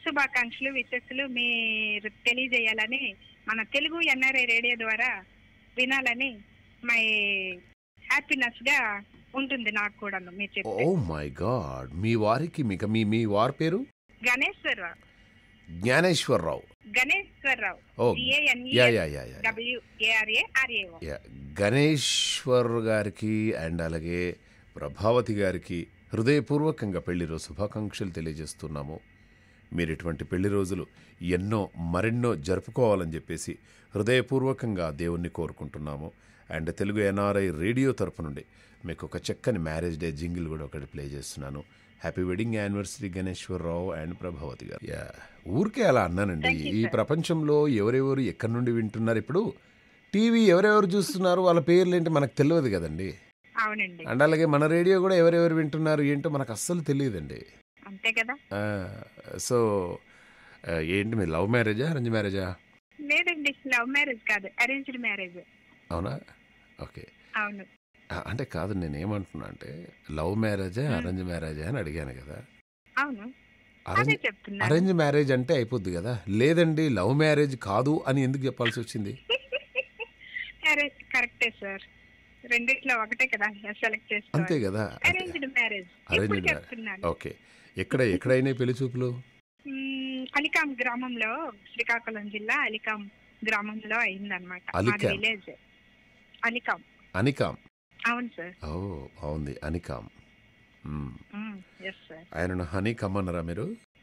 శుభాకాంక్షలు విశేషాలు మీరు తెలియజేయాలని మన తెలుగు ఎన్ఆర్ఐ రేడియో ద్వారా వినాలని మై హ్యాపీనెస్ గా ఉంటుంది నాకు కూడా మీరు ఓ చెప్పే మై గాడ్ మీ వారికి మీకు మీ మీ వారి పేరు గణేశ్వరరావు జ్ఞానేశ్వరరావు గణేశ్వరరావు ఓ yeah yeah yeah yeah WARA RAO yeah Ganeshwar గారికి అండ్ అలాగే ప్రభావతి గారికి హృదయపూర్వకంగా పెళ్లి రోజు శుభాకాంక్షలు తెలియజేస్తున్నాము మీరు ఇటువంటి పెళ్లి రోజులు ఎన్నో మరెన్నో జరుపుకోవాలని చెప్పేసి హృదయపూర్వకంగా దేవుణ్ణి కోరుకుంటున్నాము అండ్ తెలుగు ఎన్ఆర్ఐ రేడియో తరపు నుండి మీకు ఒక చక్కని మ్యారేజ్ డే జింగిల్ కూడా ఒకటి ప్లే చేస్తున్నాను happy wedding anniversary Ganeshwararao and Prabhavati గారు యా ఊరికే అలా అన్నానండి Thank you, ఈ sir. ప్రపంచంలో ఎవరెవరు ఎక్కడి నుండి వింటున్నారు ఇప్పుడు టీవీ ఎవరెవరు చూస్తున్నారు వాళ్ళ పేర్లు ఏంటి మనకు తెలియదు కదండి అవునండి అండ్ అలాగే మన రేడియో కూడా ఎవరెవరు వింటున్నారు ఏంటో మనకు అస్సలు తెలియదండి అంతే కదా ఆ, సో ఆ, ఏంటి మీ లవ్ మ్యారేజా అరేంజ్ మ్యారేజా లేదండి లవ్ మ్యారేజ్ కాదు అరేంజ్డ్ మ్యారేజ్ అవునా ఓకే అవును ఆ, అంటే కాదు నేను ఏమంటున్నా అంటే లవ్ మ్యారేజా Hmm. అరేంజ్ మ్యారేజా అని అడిగాను కదా అవును అదే అరేంజ్ చెప్తున్నా అరేంజ్ మ్యారేజ్ అంటే అయిపోద్ది కదా లేదండి లవ్ మ్యారేజ్ కాదు అని ఎందుకు చెప్పాల్సి వచ్చింది అరేంజ్ కరెక్టే సార్ రెండిట్లో ఒకటే కదా సెలెక్ట్ అంతే చేసుకోవాలి కదా అరేంజ్డ్ మ్యారేజ్ Arranged ఇప్పుడు marriage. చెప్తున్నాను ఓకే ఎక్కడ ఎక్కడైనా పెళ్లి చూపులు మ్మ్, అలికాం గ్రామంలో శ్రీకాకుళం జిల్లా అలికాం గ్రామంలో అయిందనమాట అలికాం. విలేజ్ అలికాం అనికాం అవును సార్ ఓ బాగుంది అనికాం మ్మ్. ఎస్ సార్ ఆయనను హనీ కమ్మన్నారా మీరు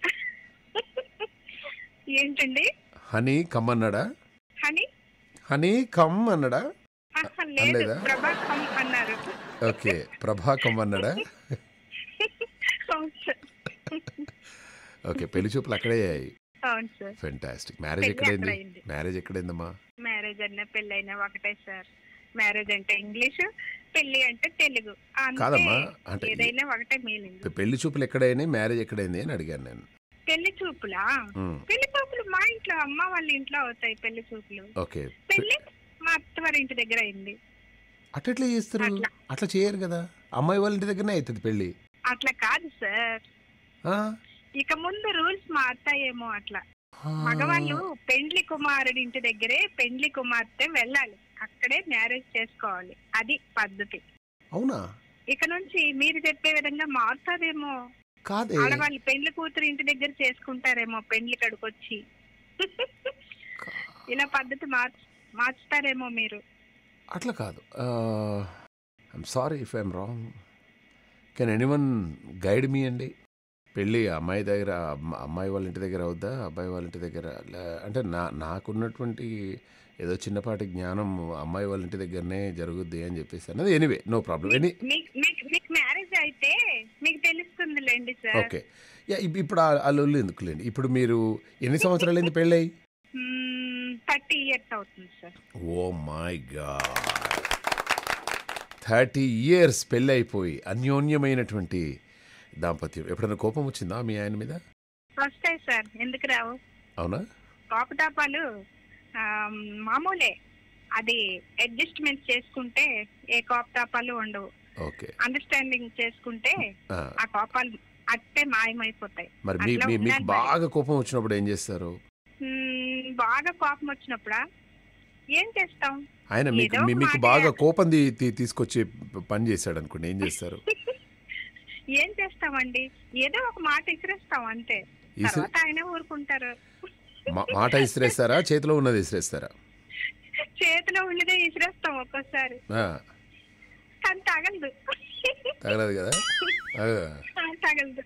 ఏంటండి హనీ కమ్మన్నాడా హనీ హనీ కమ్ అన్నాడా ఆహా, లేదు అనలేదా? ప్రభాకం అన్నారు ఓకే ప్రభా కమ్ అన్నాడా అవును సార్ ఓకే పెళ్లి చూపులు అక్కడే అవును సార్ ఫెంటాస్టిక్ మ్యారేజ్ పెళ్లి ఎక్కడైంది అక్కడ అయింది. మ్యారేజ్ ఎక్కడైందమ్మా మ్యారేజ్ అన్న పెళ్ళి అయినా ఒకటే సార్ మ్యారేజ్ అంటే ఇంగ్లీష్ పెళ్లి అంటే తెలుగు అంతే. కాదమ్మా, అంటే ఏదైనా ఒకటే మీనింగ్ పె- పెళ్లి చూపులు ఎక్కడైనాయి మ్యారేజ్ ఎక్కడైంది అని అడిగాను నేను పెళ్లి చూపులా మ్మ్. పెళ్లి చూపులు మా ఇంట్లో అమ్మ వాళ్ళ ఇంట్లో అవుతాయి పెళ్లి చూపులు ఓకే పెళ్లి మా అత్తవారి ఇంటి దగ్గర అయింది అట్లా చేస్తారు అట్లా. అట్లా చేయరు కదా అమ్మాయి వాళ్ళ ఇంటి దగ్గరనే అవుతుంది పెళ్లి అట్లా కాదు సార్ ఆ? ఇక ముందు రూల్స్ మారుతాయేమో అట్లా ఆ. మగవాళ్ళు పెండ్లి కుమారుడి ఇంటి దగ్గరే పెండ్లి కుమార్తె వెళ్ళాలి అక్కడే మ్యారేజ్ చేసుకోవాలి అది పద్ధతి అవునా ఇక నుంచి మీరు చెప్పే విధంగా మారుతారేమో కాదే ఆడవాళ్ళు పెళ్లి కూతురు ఇంటి దగ్గర చేసుకుంటారేమో పెండ్లి కడుకొచ్చి ఇలా పద్ధతి మార్చు మార్చుతారేమో మీరు అట్లా కాదు I'm sorry if I'm wrong can anyone guide me అండి పెళ్ళి అమ్మాయి దగ్గర అమ్మ- అమ్మాయి వాళ్ళ ఇంటి దగ్గర అవుద్దా అబ్బాయి వాళ్ళ ఇంటి దగ్గర లే- అంటే నా నాకున్నటువంటి ఏదో చిన్నపాటి జ్ఞానం అమ్మాయి వాళ్ళ ఇంటి దగ్గరనే జరుగుద్ది అని చెప్పేసి అన్నది ఎనీవే నో ప్రాబ్లం ఎనీ మీ- మీకు మీకు మ్యారేజ్ అయితే మీకు తెలుస్తుందిలేండి సార్ ఓకే యా ఇప్- ఇప్పుడు ఆ- ఆ లొల్లు ఎందుకులేండి ఇప్పుడు మీరు ఎన్ని సంవత్సరాలు అయింది పెళ్ళయి థర్టీ ఇయర్స్ అవుతుంది sir oh my god thirty years పెళ్ళైపోయి అన్యోన్యమైనటువంటి దాంపత్యం ఎప్పుడైనా కోపం వచ్చిందా మీ ఆయన మీద వస్తాయి సార్ ఎందుకు రావు అవునా కోపతాపాలు ఆ, మామూలే అది అడ్జస్ట్మెంట్ చేసుకుంటే ఏ కోపతాపాలు ఉండవు ఓకే అండర్స్టాండింగ్ చేసుకుంటే ఆ, ఆ కోపాలు అట్టే మాయమైపోతాయి మరి మీ అట్లా మీ- మీకు ఉండాలి మరి. బాగా కోపం వచ్చినప్పుడు ఏం చేస్తారు మ్మ్, బాగా కోపం వచ్చినప్పుడా ఏం చేస్తాం ఆయన మీకు ఏదో మీ- మీకు మాట- బాగా కోపం తీ- తీ- తీసుకొచ్చి పని చేశాడు అనుకోండి ఏం చేస్తారు ఏం చేస్తామండి ఏదో ఒక మాట ఇసిరేస్తాం అంతే ఇసి- తర్వాత ఆయన ఊరుకుంటారు మా- మాట ఇసిరేస్తారా చేతిలో ఉన్నది ఇసిరేస్తారా చేతిలో ఉన్నదే ఇసిరేస్తాం ఒక్కోసారి ఆ, కానీ తగలదు తగలదు కదా ఆ, ఆ, తగలదు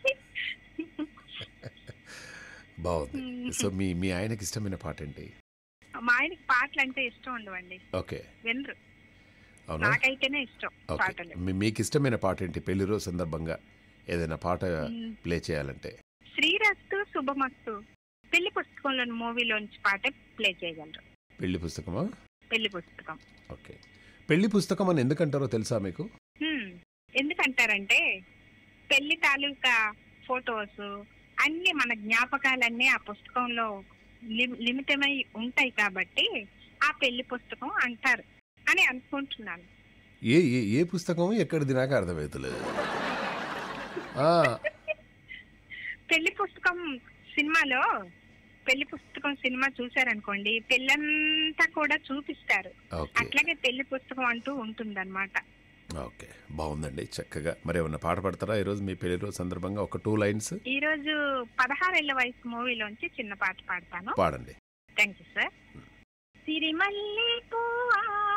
బాగుంది సో మీ మీ ఆయనకి ఇష్టమైన పాట ఏంటి మా ఆయనకి పాటలు అంటే ఇష్టం ఉండవండి ఓకే వినరు అవునా నాకైతేనే ఇష్టం ఓకే పాటలు మీ- మీకు ఇష్టమైన పాట ఏంటి పెళ్లి రోజు సందర్భంగా ఏదైనా పాట మ్మ్. ప్లే చేయాలంటే శ్రీరస్తు శుభమస్తు పెళ్లి పుస్తకంలోని మూవీలోంచి పాటే ప్లే చేయగలరు పెళ్లి పుస్తకమా పెళ్లి పుస్తకం ఓకే పెళ్లి పుస్తకం అని ఎందుకంటారో తెలుసా మీకు హ్మ్. ఎందుకంటారంటే పెళ్లి తాలూకా ఫొటోస్ అన్ని మన జ్ఞాపకాలన్నీ ఆ పుస్తకంలో లిమ్- లిమితమై ఉంటాయి కాబట్టి ఆ పెళ్లి పుస్తకం అంటారు అని అనుకుంటున్నాను ఏ ఏ ఏ పుస్తకం ఎక్కడిది నాకు అర్థమవుతలేదు ఆ, పెళ్లి పుస్తకం సినిమాలో పెళ్లి పుస్తకం సినిమా చూసారనుకోండి పెళ్ళంతా కూడా చూపిస్తారు ఓకే అట్లాగే పెళ్లి పుస్తకం అంటూ ఉంటుందన్నమాట ఓకే బాగుందండి చక్కగా మరి ఏమన్నా పాట పాడతారా ఈరోజు మీ పెళ్లి రోజు సందర్భంగా ఒక టూ లైన్స్ ఈ రోజు పదహారేళ్ల వయసు మూవీలోంచి చిన్న పాట పాడతాను పాడండి థ్యాంక్ యూ సార్ సిరిమల్లి పువ్వా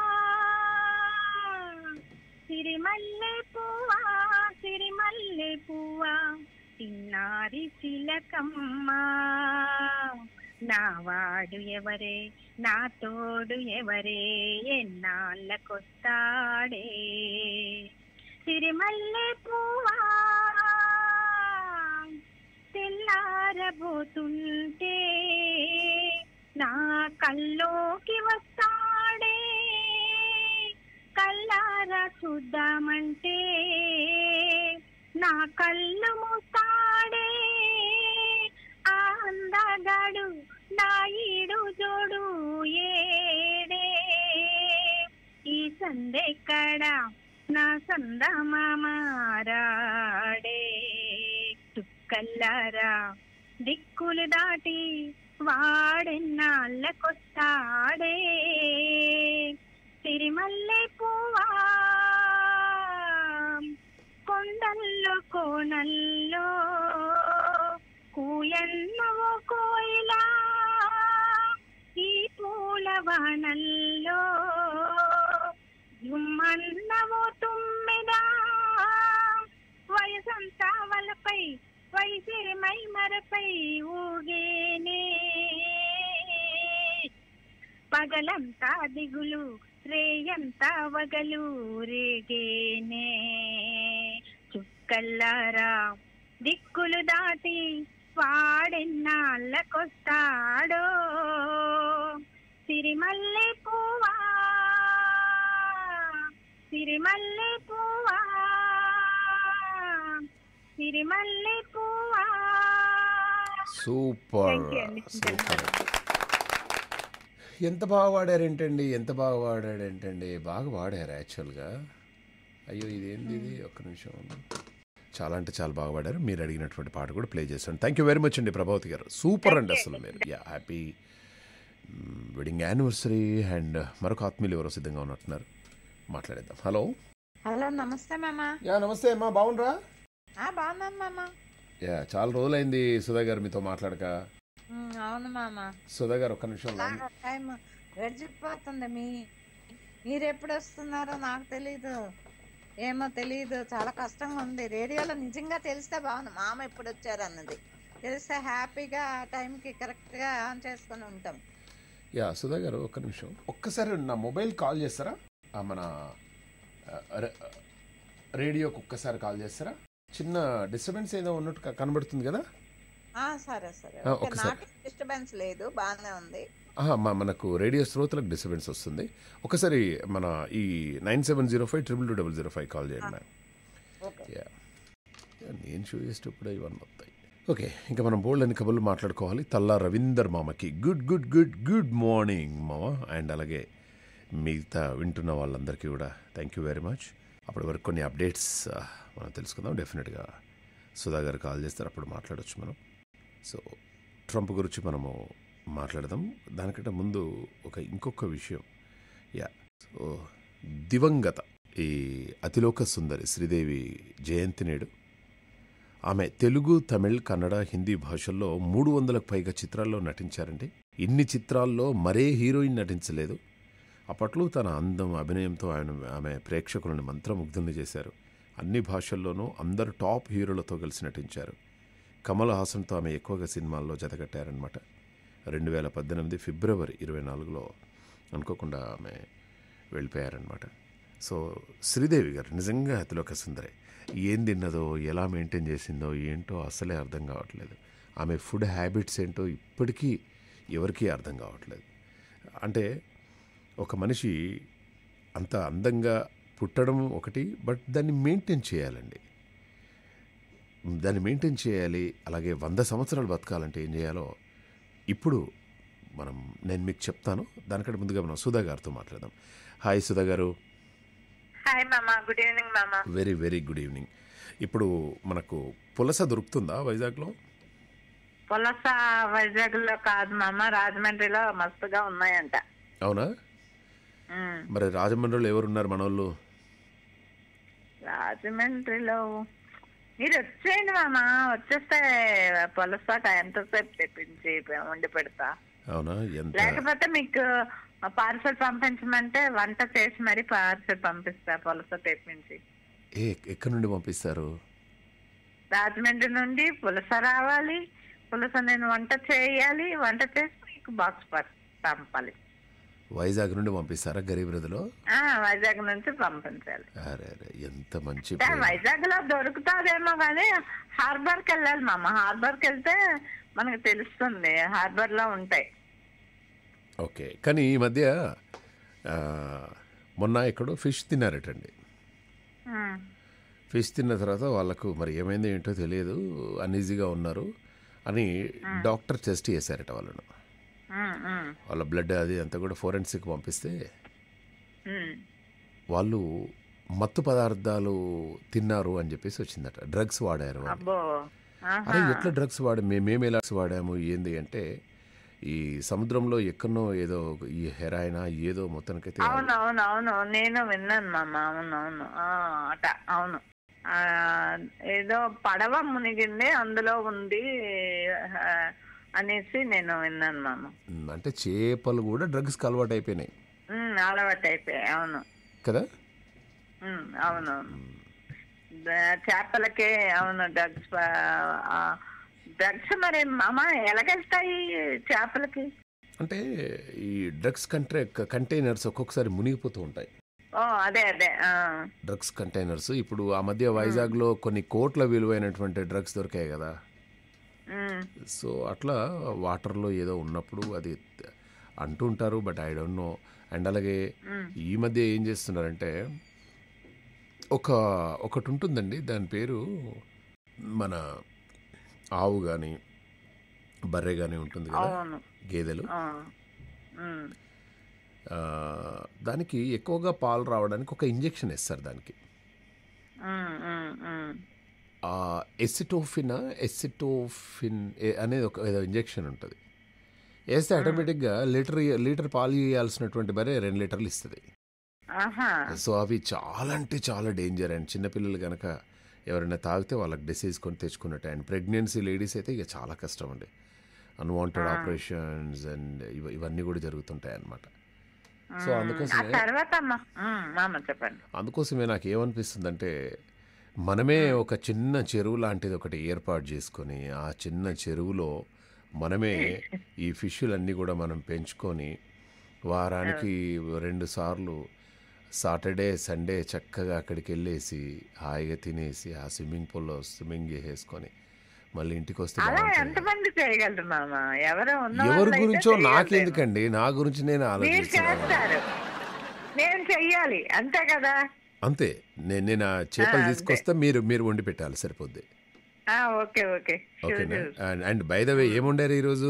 సిరిమల్లె పువ్వా సిరిమల్లె పువ్వా తిన్నారి చిలకమ్మ నా వాడు ఎవరే నా తోడు ఎవరే ఎన్నాళ్ళకొస్తాడే సిరిమల్లె పువ్వా తెల్లారబోతుంటే నా కల్లోకి వస్తాడే కల్లారా చూద్దామంటే నా కళ్ళు మూస్తాడే ఆ అందగాడు నా ఈడు జోడు ఏడే ఈ సందెక్కడ నా సంద మామారాడే తుక్కల్లారా దిక్కులు దాటి వాడెన్నాళ్ళకొస్తాడే సిరిమల్లె పువ్వా కొండల్లో కోనల్లో కూయన్నవో కోయిలా ఈ పూల వానల్లో జుమ్మన్నవో తుమ్మెదా వయసంతా వలపై వైసిరిమై మరపై ఊగేనే పగలంతా దిగులు రేయంతా వగలు రేగేనే చుక్కల్లారా దిక్కులు దాటి వాడెన్నాళ్ళకొస్తాడో సిరిమల్లె పువ్వా సిరిమల్లె పువ్వా సిరిమల్లె పువ్వా సూపర్ Thank you అండి. సూపర్ ఎంత బాగా వాడారేంటండి ఎంత బాగా వాడాడేంటండి బాగా వాడారు యాక్చువల్గా అయ్యో ఇదేంది ఇది ఒక్క నిమిషం చాలా అంటే చాలా బాగా పాడారు మీరు అడిగినటువంటి పాట కూడా ప్లే చేస్తాను థ్యాంక్ యూ వెరీ మచ్ అండి ప్రభావతి గారు సూపర్ అండి అసలు మీరు yeah happy wedding anniversary and మరొక ఆత్మీయులు ఎవరో సిద్ధంగా ఉన్నట్టున్నారు మాట్లాడేద్దాం హలో హలో నమస్తే మామ యా నమస్తే అమ్మా బాగుండ్రా ఆ, బాగున్నాను మామ యా చాలా రోజులైంది సుధా గారు మీతో మాట్లాడక ఉమ్, అవును మామ సుధా గారు ఒక్క నిమిషం లైన్ నాకు టైం గడిచిపోతుంది మీ మీరు ఎప్పుడు వస్తున్నారో నాకు తెలీదు ఏమో తెలియదు చాలా కష్టంగా ఉంది రేడియోలో నిజంగా తెలిస్తే బాగుంది మామ ఎప్పుడు వచ్చారు అన్నది తెలిస్తే హ్యాపీగా ఆ టైంకి కరెక్ట్గా ఆన్ చేసుకొని ఉంటాం యా సుధా గారు ఒక్క నిమిషం ఒక్కసారి నా మొబైల్ కాల్ చేస్తారా ఆ, మన ఆ, రే- రేడియోకి ఒక్కసారి కాల్ చేస్తారా చిన్న డిస్టర్బెన్స్ ఏదో ఉన్నట్టు క- కనబడుతుంది కదా ఆ, సరే సరే ఆ, ఓకే, ఒకసారి. నాకు డిస్టర్బెన్స్ లేదు బాగానే ఉంది ఆహా, మా మనకు రేడియో శ్రోతలకు డిస్టర్బెన్స్ వస్తుంది ఒకసారి మన ఈ nine seven zero five triple two double zero five call చేయండి మ్యామ్ ఓకే యా యా, నేను షో చేసేటప్పుడు ఇవన్నీ వస్తాయి ఓకే ఇంకా మనం బోల్డ్ అని కబుర్లు మాట్లాడుకోవాలి తల్లా రవీందర్ మామకి good good good good morning మామ అండ్ అలాగే మిగతా వింటున్న వాళ్ళందరికీ కూడా థ్యాంక్ యూ వెరీ మచ్ అప్పటి వరకు కొన్ని అప్డేట్స్ ఆ, మనం తెలుసుకుందాం డెఫినెట్గా సుధా గారు కాల్ చేస్తారు అప్పుడు మాట్లాడొచ్చు మనం సో ట్రంప్ గురించి మనము మాట్లాడదాం దానికంటే ముందు ఒక ఇంకొక విషయం యా సో దివంగత ఈ అతిలోక సుందరి శ్రీదేవి జయంతి నేడు ఆమె తెలుగు తమిళ్ కన్నడ హిందీ భాషల్లో మూడు వందలకు పైగా చిత్రాల్లో నటించారండి ఇన్ని చిత్రాల్లో మరే హీరోయిన్ నటించలేదు అప్పట్లో తన అందం అభినయంతో ఆయన ఆమె ప్రేక్షకులను మంత్రముగ్ధుల్ని చేశారు అన్ని భాషల్లోనూ అందరు టాప్ హీరోలతో కలిసి నటించారు కమల్ హాసన్తో ఆమె ఎక్కువగా సినిమాల్లో జతకట్టారనమాట రెండు వేల పద్దెనిమిది ఫిబ్రవరి ఇరవై నాలుగులో అనుకోకుండా ఆమె వెళ్ళిపోయారనమాట సో శ్రీదేవి గారు నిజంగా అతిలోక సుందరే ఏం తిన్నదో ఎలా మెయింటైన్ చేసిందో ఏంటో అసలే అర్థం కావట్లేదు ఆమె ఫుడ్ హ్యాబిట్స్ ఏంటో ఇప్పటికీ ఎవరికీ అర్థం కావట్లేదు అంటే ఒక మనిషి అంత అందంగా పుట్టడం ఒకటి బట్ దాన్ని మెయింటైన్ చేయాలండి దాన్ని మెయింటైన్ చేయాలి అలాగే వంద సంవత్సరాలు బతకాలంటే ఏం చేయాలో ఇప్పుడు మనం నేను మీకు చెప్తాను దానికంటే ముందుగా మనం సుధా గారితో మాట్లాడదాం హాయ్ సుధా గారు హాయ్ మామ గుడ్ ఈవినింగ్ మామ వెరీ వెరీ గుడ్ ఈవినింగ్ ఇప్పుడు మనకు పులస దొరుకుతుందా వైజాగ్లో పులస వైజాగ్ లో కాదు మామ రాజమండ్రిలో మస్తుగా ఉన్నాయంట అవునా ఉమ్. మరి రాజమండ్రిలో ఎవరున్నారు మనోళ్ళు రాజమండ్రిలో మీరు వచ్చేయండి మామ వచ్చేస్తే పులస ఎంతసేపు తెప్పించి వండి పెడతా అవునా ఎంత లేకపోతే మీకు పార్సల్ పంపించమంటే వంట చేసి మరి పార్సల్ పంపిస్తా పులస తెప్పించి ఏ ఎక్కడి నుండి పంపిస్తారు రాజమండ్రి నుండి పులస రావాలి పులస నేను వంట చేయాలి వంట చేసి మీకు బాక్స్ పంపాలి వైజాగ్ నుండి పంపిస్తారా గరీబ్ రథలో ఆ, వైజాగ్ నుంచి పంపించాలి అరే అరే ఎంత మంచి అంటే ప్రేమ. వైజాగ్ లో దొరుకుతాదేమో కానీ హార్బర్ కి వెళ్ళాలి మామ హార్బర్ కి వెళ్తే మనకు తెలుస్తుంది హార్బర్ లో ఉంటాయి ఓకే కానీ ఈ మధ్య ఆ, మొన్న ఎక్కడో ఫిష్ తిన్నారటండి ఉమ్, ఫిష్ తిన్న తర్వాత వాళ్ళకు మరి ఏమైందో ఏంటో తెలియదు అన్ఈజీగా ఉన్నారు అని డాక్టర్ టెస్ట్ చేశారట వాళ్ళను ఉమ్, ఉమ్, వాళ్ళ బ్లడ్ అది అంతా కూడా ఫోరెన్సిక్ పంపిస్తే ఉమ్. వాళ్ళు మత్తు పదార్థాలు తిన్నారు అని చెప్పేసి వచ్చిందట డ్రగ్స్ వాడారు అని అబ్బో ఆహా. అరే ఎట్లా డ్రగ్స్ వాడా మేము ఎలా డ్రగ్స్ వాడాము ఏంది అంటే ఈ సముద్రంలో ఎక్కడనో ఏదో ఈ హెరాయినా ఏదో మొత్తానికైతే అవును అవును అవును నేను విన్నాను మామ అవును అవును ఆ, అట అవును ఆ, ఏదో పడవ మునిగింది అందులో ఉంది ఆ, అనేసి నేను విన్నాను మామ ఉమ్, అంటే చేపలు కూడా డ్రగ్స్కి అలవాటు అయిపోయినాయి ఉమ్, అలవాటు అయిపోయాయి అవును కదా ఉమ్, అవును అవును ద- చేపలకే అవును డ్రగ్స్ డ్రగ్స్ మరి మామ ఎలాగెళ్తాయి చేపలకి అంటే ఈ డ్రగ్స్ కంట్రే కంటైనర్స్ ఒక్కొక్కసారి మునిగిపోతూ ఉంటాయి ఓ అదే అదే ఆ. డ్రగ్స్ కంటైనర్స్ ఇప్పుడు ఆ మధ్య వైజాగ్లో కొన్ని కోట్ల విలువైనటువంటి డ్రగ్స్ దొరికాయి కదా ఉమ్, సో అట్లా వాటర్లో ఏదో ఉన్నప్పుడు అది అంటుంటారు but I don't know and అలాగే ఉమ్. ఈ మధ్య ఏం చేస్తున్నారంటే ఒక ఒకటి ఉంటుందండి దాని పేరు మన ఆవు కానీ బర్రె కానీ ఉంటుంది కదా అవును గేదెలు ఆ. ఉమ్. ఆ, దానికి ఎక్కువగా పాలు రావడానికి ఒక ఇంజెక్షన్ ఇస్తారు దానికి ఉమ్, ఉమ్, ఉమ్. ఆ ఎసిటోఫిన్ ఎసిటోఫిన్ ఏ- అనేది ఒక ఏదో ఇంజెక్షన్ ఉంటుంది వేస్తే ఆటోమేటిక్గా లీటర్ లీటర్ పాలు ఇవ్వాల్సినటువంటి బరే రెండు లీటర్లు ఇస్తుంది ఆహా సో అవి చాలా అంటే చాలా డేంజర్ అండ్ చిన్నపిల్లలు కనుక ఎవరైనా తాగితే వాళ్ళకి డిసీజ్ కొని తెచ్చుకున్నట్టు అండ్ ప్రెగ్నెన్సీ లేడీస్ అయితే ఇక చాలా కష్టం అండి అన్వాంటెడ్ ఆపరేషన్స్ అండ్ ఇవ ఇవన్నీ కూడా జరుగుతుంటాయి అన్నమాట సో ఆ అందుకోసమే తర్వాత అమ్మ ఉమ్, మామ చెప్పండి అందుకోసమే నాకు ఏమనిపిస్తుందంటే మనమే ఒక చిన్న చెరువు లాంటిది ఒకటి ఏర్పాటు చేసుకొని ఆ చిన్న చెరువులో మనమే ఈ ఫిష్లన్నీ కూడా మనం పెంచుకొని వారానికి రెండు సార్లు సాటర్డే సండే చక్కగా అక్కడికి వెళ్ళేసి హాయిగా తినేసి ఆ స్విమ్మింగ్ పూల్లో స్విమ్మింగ్ చేసేసుకొని మళ్ళీ ఇంటికి వస్తే అలా బాగుంటుంది ఎంతమంది చేయగలరు మామ ఎవరు ఉన్న ఎవరి వాళ్ళైతే గురించో చేయలేరు. నాకెందుకండి నా గురించి నేను మీరు ఆలోచిస్తున్నాను చేస్తారు నేను చెయ్యాలి అంతే కదా అంతే నేను నేను ఆ చేపలు ఆ, అంతే. తీసుకొస్తే మీరు మీరు వండి పెట్టాలి సరిపోద్ది ఆ ఓకే ఓకే ఓకేనా and and by the way ఏముండారు ఈరోజు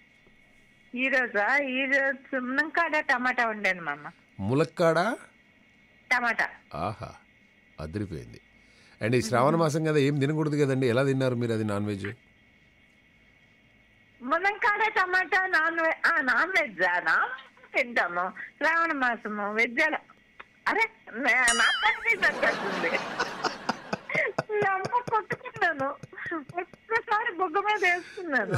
ఈ రోజా ఈ రోజు సున్నంకాడ టమాటా వండాను మామ ములక్కాడ టమాటా ఆహా అదిరిపోయింది అండ్ ఈ శ్రావణ మాసం కదా ఏం తినకూడదు కదండి ఎలా తిన్నారు మీరు అది నాన్ వెజ్ మునంకాడ టమాటా non veg non veg non veg తింటాము శ్రావణ మాసము వెజ్ అలా అరే నే- నాకు కనిపించట్టుంది అమ్మ కొట్టుకున్నాను ఒక్కసారి బొగ్గ మీద వేసుకున్నాను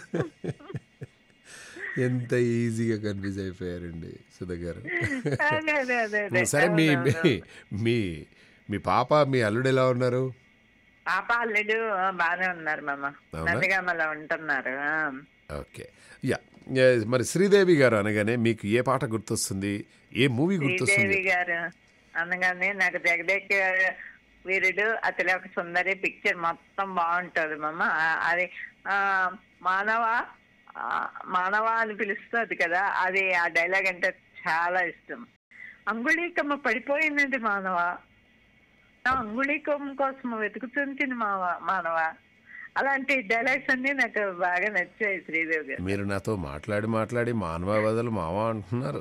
ఎంత ఈజీగా కన్ఫ్యూజ్ అయిపోయారండి సుధా గారు అదే అదే అదే అదే సరే మీ అవును, మీ మీ మీ పాప మీ అల్లుడు ఎలా ఉన్నారు పాప అల్లుడు ఆ, బాగానే ఉన్నారు మామ అవునా? నందిగామలో ఉంటున్నారు ఆ. ఓకే యా యా, మరి శ్రీదేవి గారు అనగానే మీకు ఏ పాట గుర్తొస్తుంది ఏ మూవీ గుర్తొస్తుంది శ్రీదేవి గారు అనగానే నాకు జగదేక్ వీరుడు అతని ఒక సుందరి పిక్చర్ మొత్తం బాగుంటది మమ్మ ఆ- అది ఆ మానవ ఆ, మానవ అని పిలుస్తుంది కదా అది ఆ డైలాగ్ అంటే చాలా ఇష్టం అంగుళీకమ్మ పడిపోయిందండి మానవ నా అంగుళీకమ్మ కోసం వెతుకుతుంది మావ మానవ అలాంటి డైలాగ్స్ అన్ని నాకు బాగా నచ్చాయి శ్రీదేవి గారు మీరు నాతో మాట్లాడి మాట్లాడి మానవ బదులు మావ అంటున్నారు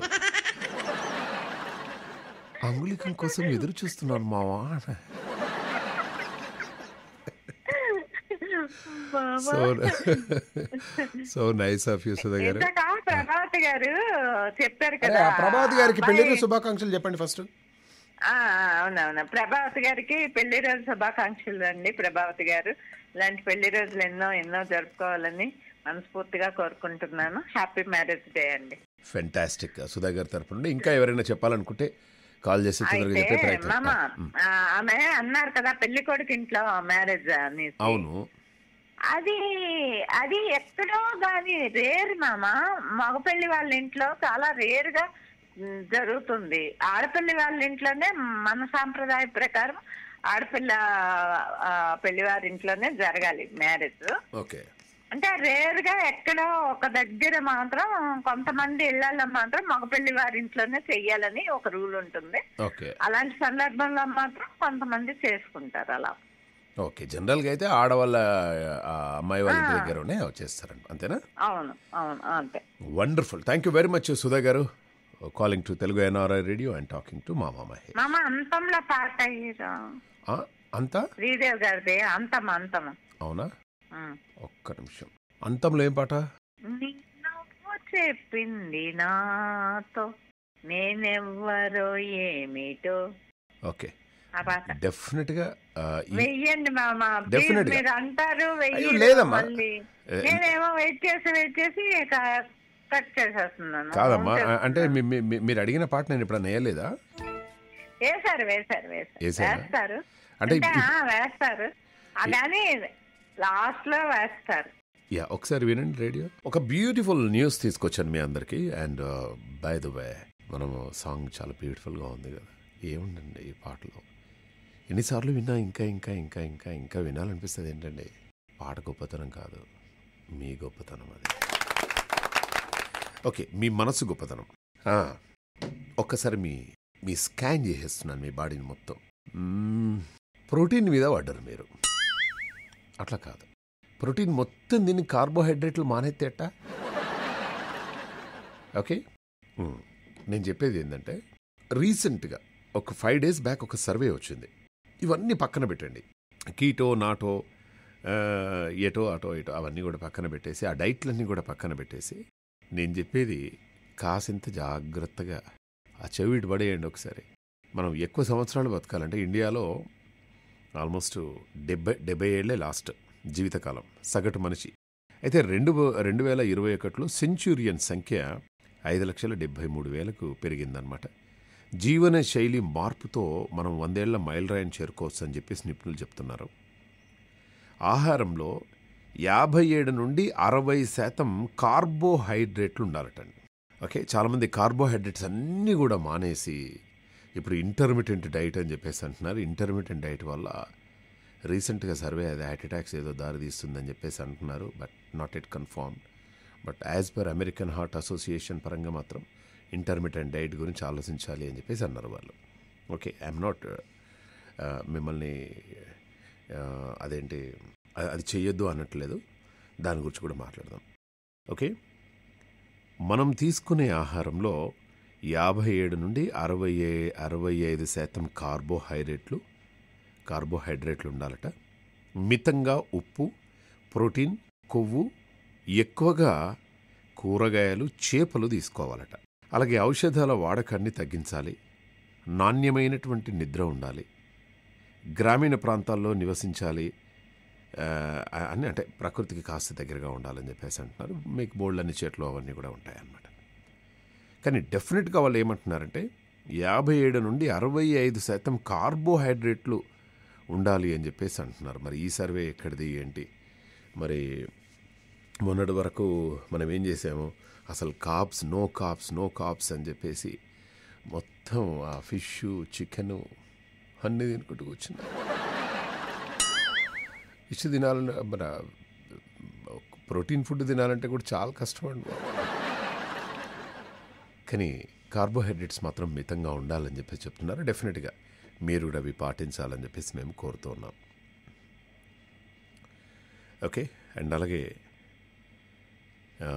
అంగుళికం కోసం ఎదురు చూస్తున్నాను మావా so so nice of you Sudha గారు ఇందాక ప్రభావతి గారు చెప్పారు అరే, కదా ఆ ప్రభావతి గారికి పెళ్లి అబ్బాయి- శుభాకాంక్షలు చెప్పండి ఫస్ట్ ఆ, ఆ, అవునవును ప్రభావతి గారికి పెళ్లి రోజు శుభాకాంక్షలు అండి ప్రభావతి గారు ఇలాంటి పెళ్లి రోజులు ఎన్నో ఎన్నో జరుపుకోవాలని మనస్ఫూర్తిగా కోరుకుంటున్నాను హ్యాపీ మ్యారేజ్ డే అండి ఫెంటాస్టిక్ సుధా గారి తరపు నుండి ఇంకా ఎవరైనా చెప్పాలనుకుంటే కాల్ చేసి తొందరగా చెప్పే అయితే ప్రయత్నం మామ ఉమ్, ఆ, ఆమె అన్నారు కదా పెళ్లి కొడుకు ఇంట్లో మ్యారేజ్ అని అవును అది అది ఎక్కడో గాని రేర్ మామ మగపెళ్లి వాళ్ళ ఇంట్లో చాలా రేర్ గా ఉమ్, జరుగుతుంది ఆడపిల్లి వాళ్ళ ఇంట్లోనే మన సాంప్రదాయ ప్రకారం ఆడపిల్ల ఆ, పెళ్లి వారి ఇంట్లోనే జరగాలి మ్యారేజ్ ఓకే అంటే రేర్ గా ఎక్కడో ఒక దగ్గర మాత్రం కొంతమంది ఇళ్లలో మాత్రం మగపెళ్లి వారి ఇంట్లోనే చెయ్యాలని ఒక రూల్ ఉంటుంది ఓకే అలాంటి సందర్భంలో మాత్రం కొంతమంది చేసుకుంటారు అలా ఓకే జనరల్గా అయితే ఆడవాళ్ళ ఆ అమ్మాయి వాళ్ళ ఇంటి దగ్గరనే వచ్చేస్తారండి అంతేనా అవును అవును అంతే wonderful thank you very much Sudha గారు calling to Telugu NRI radio and talking to మామా మహే మామ అంతంలో పాట అయ్యారు అంతా శ్రీదేవ్ గారిది అంతం అంతం అవునా ఉమ్. ఒక్క నిమిషం అంతంలో ఏం పాట నిన్ను చెప్పింది నాతో నేనెవ్వరో ఏమిటో ఓకే ఆ పాట డెఫినెట్గా వెయ్యండి మామ ప్లీజ్ Definitely గా. మీరు అంటారు అయ్యో, వెయ్యి లేదమ్మా. మళ్ళీ ఏ, నేనేమో వెయిట్ చేసి వెయిట్ చేసి క- కట్ చేసేస్తున్నాను కాదమ్మా అవును ఆ, అంటే మీ- మీ- మీ- మీరు అడిగిన పాట నేను ఇప్పుడు నేయలేదా వేశారు వేశారు వేశారు వేశారా? వేస్తారు అంటే అంటే ఇప్- ఆ, వేస్తారు కానీ లాస్ట్ లో వేస్తారు యా ఒకసారి వినండి రేడియో ఒక బ్యూటిఫుల్ న్యూస్ తీసుకొచ్చాను మీ అందరికీ అండ్ బై ద వే మనము సాంగ్ చాలా బ్యూటిఫుల్గా ఉంది కదా ఏముందండి ఈ పాటలో ఎన్నిసార్లు విన్నా ఇంకా ఇంకా ఇంకా ఇంకా ఇంకా వినాలనిపిస్తుంది ఏంటండి పాట గొప్పతనం కాదు మీ గొప్పతనం అది ఓకే మీ మనసు గొప్పతనం ఆ, ఒక్కసారి మీ మీ స్కాన్ చేసేస్తున్నాను మీ బాడీని మొత్తం మ్మ్, ప్రోటీన్ మీద పడ్డారు మీరు అట్లా కాదు ప్రోటీన్ మొత్తం దీన్ని కార్బోహైడ్రేట్లు మానేస్తే ఎట్టా ఓకే మ్మ్. నేను చెప్పేది ఏంటంటే రీసెంట్గా ఒక ఫైవ్ డేస్ బ్యాక్ ఒక సర్వే వచ్చింది ఇవన్నీ పక్కన పెట్టండి కీటో నాటో ఆ, ఎటో అటో ఇటో అవన్నీ కూడా పక్కన పెట్టేసి ఆ డైట్లన్నీ కూడా పక్కన పెట్టేసి నేను చెప్పేది కాసింత జాగ్రత్తగా ఆ చెవిటి పడేయండి ఒకసారి మనం ఎక్కువ సంవత్సరాలు బతకాలంటే ఇండియాలో ఆల్మోస్ట్ డెబ్బై డెబ్బై ఏళ్లే లాస్ట్ జీవితకాలం సగటు మనిషి అయితే రెండు రెండు వేల ఇరవై ఒకటిలో సెంచురియన్ సంఖ్య ఐదు లక్షల డెబ్బై మూడు వేలకు పెరిగిందనమాట జీవన శైలి మార్పుతో మనం వందేళ్ల మైలురాయిని చేరుకోవచ్చు అని చెప్పేసి నిపుణులు చెప్తున్నారు ఆహారంలో యాభై ఏడు నుండి అరవై శాతం కార్బోహైడ్రేట్లు ఉండాలటండి ఓకే చాలామంది కార్బోహైడ్రేట్స్ అన్నీ కూడా మానేసి ఇప్పుడు ఇంటర్మీడియట్ డైట్ అని చెప్పేసి అంటున్నారు ఇంటర్మీడియట్ డైట్ వల్ల రీసెంట్గా సర్వే అది హార్ట్ అటాక్స్ ఏదో దారి తీస్తుందని చెప్పేసి అంటున్నారు but not at confirm but as per American Heart Association పరంగా మాత్రం ఇంటర్మీడియట్ డైట్ గురించి ఆలోచించాలి అని చెప్పేసి అన్నారు వాళ్ళు ఓకే ఐఎమ్ నాట్ మిమ్మల్ని ఆ, అదేంటి అ- అది చెయ్యొద్దు అనట్లేదు దాని గురించి కూడా మాట్లాడదాం ఓకే మనం తీసుకునే ఆహారంలో యాభై ఏడు నుండి అరవై ఏ- అరవై ఐదు శాతం కార్బోహైడ్రేట్లు కార్బోహైడ్రేట్లు ఉండాలట మితంగా ఉప్పు ప్రోటీన్ కొవ్వు ఎక్కువగా కూరగాయలు చేపలు తీసుకోవాలట అలాగే ఔషధాల వాడకాన్ని తగ్గించాలి నాణ్యమైనటువంటి నిద్ర ఉండాలి గ్రామీణ ప్రాంతాల్లో నివసించాలి ఆ, అని అంటే ప్రకృతికి కాస్త దగ్గరగా ఉండాలని చెప్పేసి అంటున్నారు మీకు బోల్డ్ అన్ని చెట్లు అవన్నీ కూడా ఉంటాయన్నమాట కానీ డెఫినెట్గా వాళ్ళు ఏమంటున్నారంటే యాభై ఏడు నుండి అరవై ఐదు శాతం కార్బోహైడ్రేట్లు ఉండాలి అని చెప్పేసి అంటున్నారు మరి ఈ సర్వే ఎక్కడిది ఏంటి మరి మొన్నటి వరకు మనం ఏం చేసాము అసలు caps no caps no caps అని చెప్పేసి మొత్తం ఆ ఫిష్ చికెను అన్నీ తినుకుంటూ కూర్చున్నాం ఫిష్ తినాలంటే మన ప్రోటీన్ ఫుడ్ తినాలంటే కూడా చాలా కష్టం అండి బాబు. కానీ కార్బోహైడ్రేట్స్ మాత్రం మితంగా ఉండాలని చెప్పేసి చెప్తున్నారు డెఫినెట్గా మీరు కూడా అవి పాటించాలని చెప్పేసి మేము కోరుతూ ఉన్నాం ఓకే అండ్ అలాగే ఆ,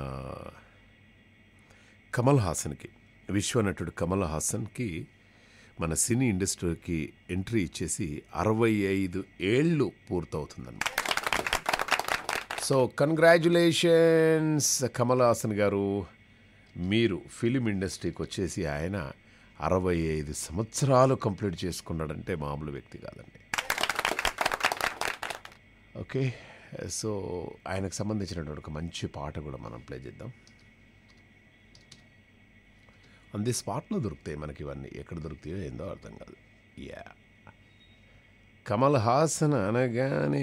కమల్ హాసన్కి విశ్వనటుడు కమల్ హాసన్కి మన సినీ ఇండస్ట్రీకి ఎంట్రీ ఇచ్చేసి అరవై ఐదు ఏళ్ళు పూర్తవుతుందన్నమాట సో కంగ్రాచులేషన్స్ కమల్ హాసన్ గారు మీరు ఫిలిం ఇండస్ట్రీకి వచ్చేసి ఆయన అరవై ఐదు సంవత్సరాలు కంప్లీట్ చేసుకున్నాడంటే మామూలు వ్యక్తి కాదండి ఓకే సో ఆయనకు సంబంధించినటువంటి ఒక మంచి పాట కూడా మనం ప్లే చేద్దాం అంది స్పాట్లో దొరుకుతాయి మనకి ఇవన్నీ ఎక్కడ దొరుకుతాయో ఏందో అర్థం కాదు యా కమల్ హాసన్ అనగానే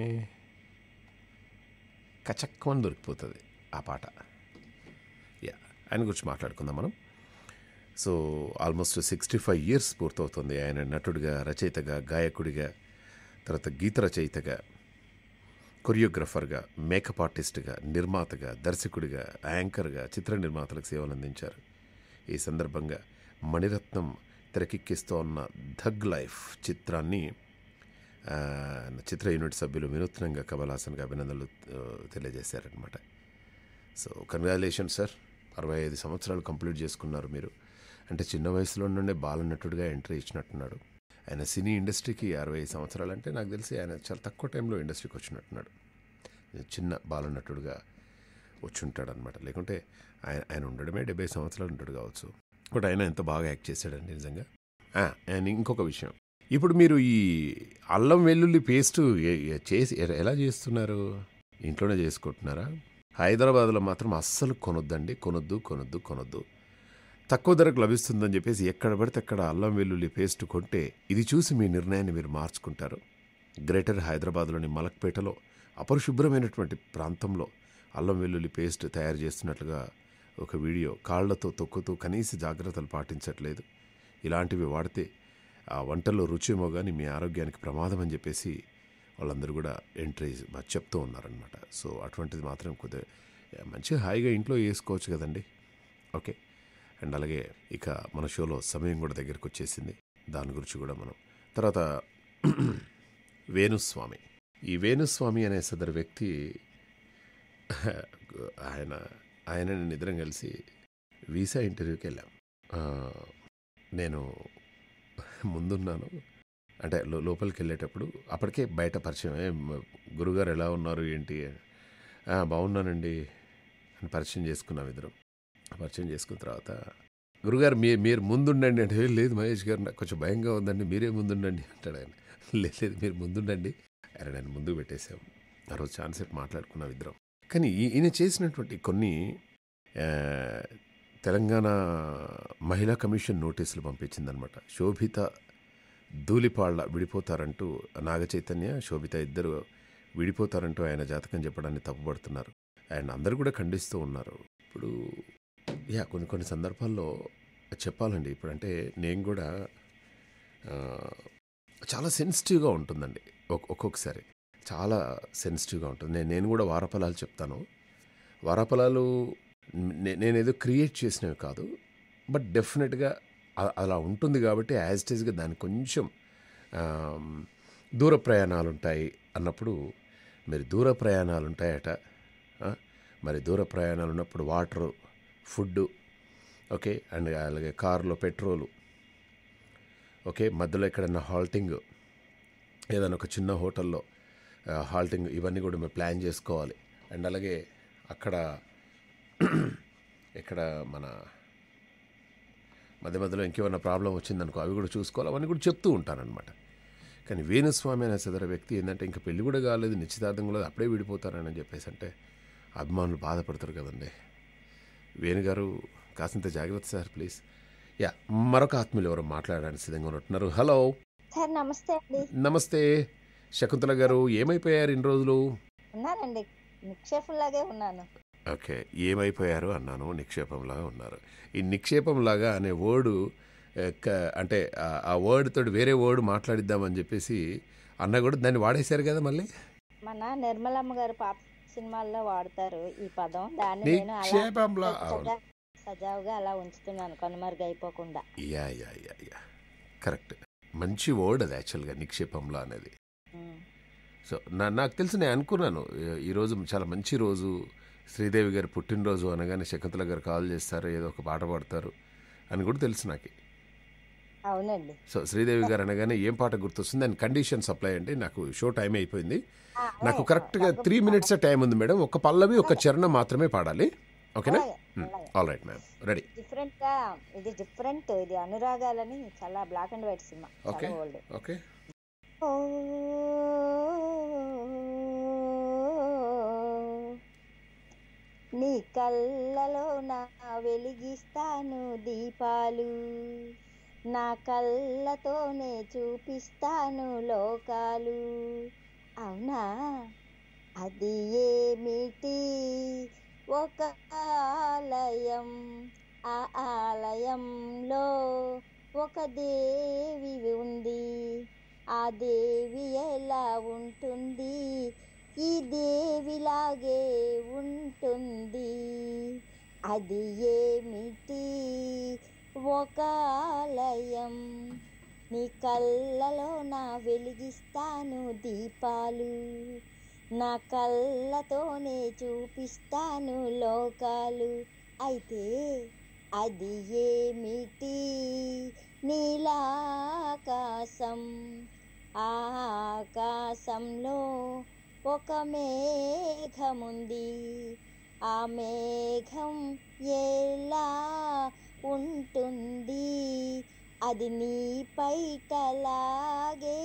కచక్కమని దొరికిపోతుంది ఆ పాట యా ఆయన గురించి మాట్లాడుకుందాం మనం so almost sixty five years పూర్తవుతుంది ఆయన నటుడిగా రచయితగా గాయకుడిగా తర్వాత గీత రచయితగా కొరియోగ్రఫర్గా మేకప్ ఆర్టిస్ట్గా నిర్మాతగా దర్శకుడిగా యాంకర్గా చిత్ర నిర్మాతలకు సేవలు అందించారు ఈ సందర్భంగా మణిరత్నం తెరకెక్కిస్తోన్న ధగ్ లైఫ్ చిత్రాన్ని ఆ, చిత్ర యూనిట్ సభ్యులు వినూత్నంగా కమల్ హాసన్గా అభినందనలు ఆ, తెలియజేశారనమాట సో కంగ్రాచులేషన్ సార్ అరవై ఐదు సంవత్సరాలు కంప్లీట్ చేసుకున్నారు మీరు అంటే చిన్న వయసులో నుండే బాలనటుడిగా ఎంట్రీ ఇచ్చినట్టున్నాడు ఆయన సినీ ఇండస్ట్రీకి అరవై ఐదు సంవత్సరాలు అంటే నాకు తెలిసి ఆయన చాలా తక్కువ టైంలో ఇండస్ట్రీకి వచ్చినట్టున్నాడు చిన్న బాలనటుడిగా వచ్చి ఉంటాడు అనమాట లేకుంటే ఆయన ఆయన ఉండడమే డెబ్బై సంవత్సరాలు ఉంటాడు కావచ్చు బట్ ఆయన ఎంత బాగా యాక్ట్ చేశాడండి నిజంగా ఆ, అండ్ ఇంకొక విషయం ఇప్పుడు మీరు ఈ అల్లం వెల్లుల్లి పేస్ట్ ఏ- ఏ- చేసి ఎ- ఎలా చేస్తున్నారు ఇంట్లోనే చేసుకుంటున్నారా హైదరాబాద్లో మాత్రం అస్సలు కొనొద్దండి కొనొద్దు కొనొద్దు కొనొద్దు తక్కువ ధరకు లభిస్తుందని చెప్పేసి ఎక్కడ పడితే అక్కడ అల్లం వెల్లుల్లి పేస్ట్ కొంటే ఇది చూసి మీ నిర్ణయాన్ని మీరు మార్చుకుంటారు గ్రేటర్ హైదరాబాద్లోని మలక్పేటలో అపరిశుభ్రమైనటువంటి ప్రాంతంలో అల్లం వెల్లుల్లి పేస్ట్ తయారు చేస్తున్నట్లుగా ఒక వీడియో కాళ్లతో తొక్కుతూ కనీస జాగ్రత్తలు పాటించట్లేదు ఇలాంటివి వాడితే ఆ వంటల్లో రుచేమో కానీ మీ ఆరోగ్యానికి ప్రమాదం అని చెప్పేసి వాళ్ళందరూ కూడా ఎంట్రీ చెప్తూ ఉన్నారనమాట సో అటువంటిది మాత్రం కొద్దిగా మంచిగా హాయిగా ఇంట్లో వేసుకోవచ్చు కదండి ఓకే అండ్ అలాగే ఇక మన షోలో సమయం కూడా దగ్గరికి వచ్చేసింది దాని గురించి కూడా మనం తర్వాత వేణుస్వామి ఈ వేణుస్వామి అనే సదరు వ్యక్తి ఆయన ఆయన నేను ఇద్దరం కలిసి వీసా ఇంటర్వ్యూకి వెళ్ళాం ఆ, నేను ముందున్నాను అంటే లో- లోపలికి వెళ్ళేటప్పుడు అప్పటికే బయట పరిచయం "ఏ, మ- గురుగారు ఎలా ఉన్నారు ఏంటి "ఆ, బాగున్నానండి అని పరిచయం చేసుకున్నాం ఇద్దరం పరిచయం చేసుకున్న తర్వాత గురుగారు మీ మీరు ముందుండండి అంటే "ఏ, లేదు మహేష్ గారు నాకు కొంచెం భయంగా ఉందండి మీరే ముందుండండి అంటాడు ఆయన లేదు లేదు మీరు ముందుండండి అరే నేను ముందుకు పెట్టేశాం ఆ రోజు ఛాన్సెట్ మాట్లాడుకున్నాం ఇద్దరం కానీ ఈ- ఈయన చేసినటువంటి కొన్ని ఆ, తెలంగాణ మహిళా కమిషన్ నోటీసులు పంపించిందనమాట శోభిత ధూళిపాళ్ళ విడిపోతారంటూ నాగ చైతన్య శోభిత ఇద్దరు విడిపోతారంటూ ఆయన జాతకం చెప్పడాన్ని తప్పుపడుతున్నారు ఆయన అందరూ కూడా ఖండిస్తూ ఉన్నారు ఇప్పుడు యా కొన్ని కొన్ని సందర్భాల్లో చెప్పాలండి ఇప్పుడంటే నేను కూడా ఆ, చాలా సెన్సిటివ్గా ఉంటుందండి ఒక్- ఒక్కొక్కసారి చాలా సెన్సిటివ్గా ఉంటుంది నేను నేను కూడా వారఫలాలు చెప్తాను వారఫలాలు నే- నేనేదో క్రియేట్ చేసినవి కాదు బట్ డెఫినెట్గా అ- అలా ఉంటుంది కాబట్టి యాజ్ ఇట్ దానికి కొంచెం ఆమ్, దూర ప్రయాణాలు ఉంటాయి అన్నప్పుడు మరి దూర ప్రయాణాలు ఉంటాయట ఆ? మరి దూర ప్రయాణాలు ఉన్నప్పుడు వాటరు ఫుడ్డు ఓకే అండ్ అలాగే కారులో పెట్రోలు ఓకే మధ్యలో ఎక్కడన్నా హాల్టింగ్ ఏదైనా ఒక చిన్న హోటల్లో ఆ, హాల్టింగ్ ఇవన్నీ కూడా మేము ప్లాన్ చేసుకోవాలి అండ్ అలాగే అక్కడ ఇక్కడ మన మధ్య మధ్యలో ఇంకేమైనా ప్రాబ్లం వచ్చిందనుకో అవి కూడా చూసుకోవాలి అవన్నీ కూడా చెప్తూ ఉంటానన్నమాట కానీ వేణుస్వామి అనే సదర వ్యక్తి ఏంటంటే ఇంకా పెళ్లి కూడా కాలేదు నిశ్చితార్థం కూడా అప్పుడే విడిపోతారని చెప్పేసి అంటే అభిమానులు బాధపడతారు కదండి వేణుగారు కాసింత జాగ్రత్త సార్ ప్లీజ్ యా మరొక ఆత్మీయులు ఎవరు మాట్లాడడానికి సిద్ధంగా ఉన్నట్టున్నారు హలో సార్ నమస్తే అండి నమస్తే శకుంతల గారు ఏమైపోయారు ఇన్ని రోజులు ఉన్నానండి నిక్షేపంలాగే ఉన్నాను ఓకే ఏమైపోయారు అన్నాను నిక్షేపంలాగా ఉన్నారు ఈ నిక్షేపంలాగా అనే వర్డు అంటే ఆ- ఆ వర్డ్ తోటి వేరే వర్డ్ మాట్లాడిద్దామని చెప్పేసి అన్న కూడా దాన్ని వాడేశారు కదా మళ్ళీ మన నిర్మలమ్మ గారు పాత సినిమాల్లో వాడతారు ఈ పదం దాన్ని నేను అలా నిక్షేపంలా సజా- సజావుగా అలా ఉంచుతున్నాను కనుమరుగైపోకుండా yeah yeah yeah yeah correct మంచి వర్డ్ అది యాక్చువల్గా నిక్షేపంలా అనేది ఉమ్. సో నా నాకు తెలిసి నేను అనుకున్నాను ఈ- ఈరోజు చాలా మంచి రోజు శ్రీదేవి గారి పుట్టినరోజు అనగానే శకుంతల గారు కాల్ చేస్తారు ఏదో ఒక పాట పాడతారు అని కూడా తెలుసు నాకు అవునండి సో శ్రీదేవి గారు అనగానే ఏం పాట గుర్తొస్తుంది అండ్ కండిషన్ సప్లై అండి నాకు షో టైం అయిపోయింది ఆ, నాకు అలాగే, కరెక్ట్గా అలాగే. త్రీ మినిట్స్ టైం ఉంది మేడం ఒక పల్లవి ఒక చరణం మాత్రమే పాడాలి ఓకేనా అలాగే, అలాగే. All right ma'am ready different గా ఇది డిఫరెంట్ ఇది అనురాగాలని చాలా black and white cinema okay చాలా ఓల్డ్ ఓకే ఓ నీ కళ్ళలో నా వెలిగిస్తాను దీపాలు నా కళ్ళతోనే చూపిస్తాను లోకాలు అవునా అది ఏమిటి ఒక ఆలయం ఆ ఆలయంలో ఒక దేవి ఉంది ఆ దేవి ఎలా ఉంటుంది ఈ దేవిలాగే ఉంటుంది అది ఏమిటి ఒక ఆలయం నీ కళ్ళలో నా వెలిగిస్తాను దీపాలు నా కళ్ళతోనే చూపిస్తాను లోకాలు అయితే అది ఏమిటి నీలాకాశం ఆ ఆకాశంలో ఒక మేఘముంది ఆ మేఘం ఎలా ఉంటుంది అది నీ పైటలాగే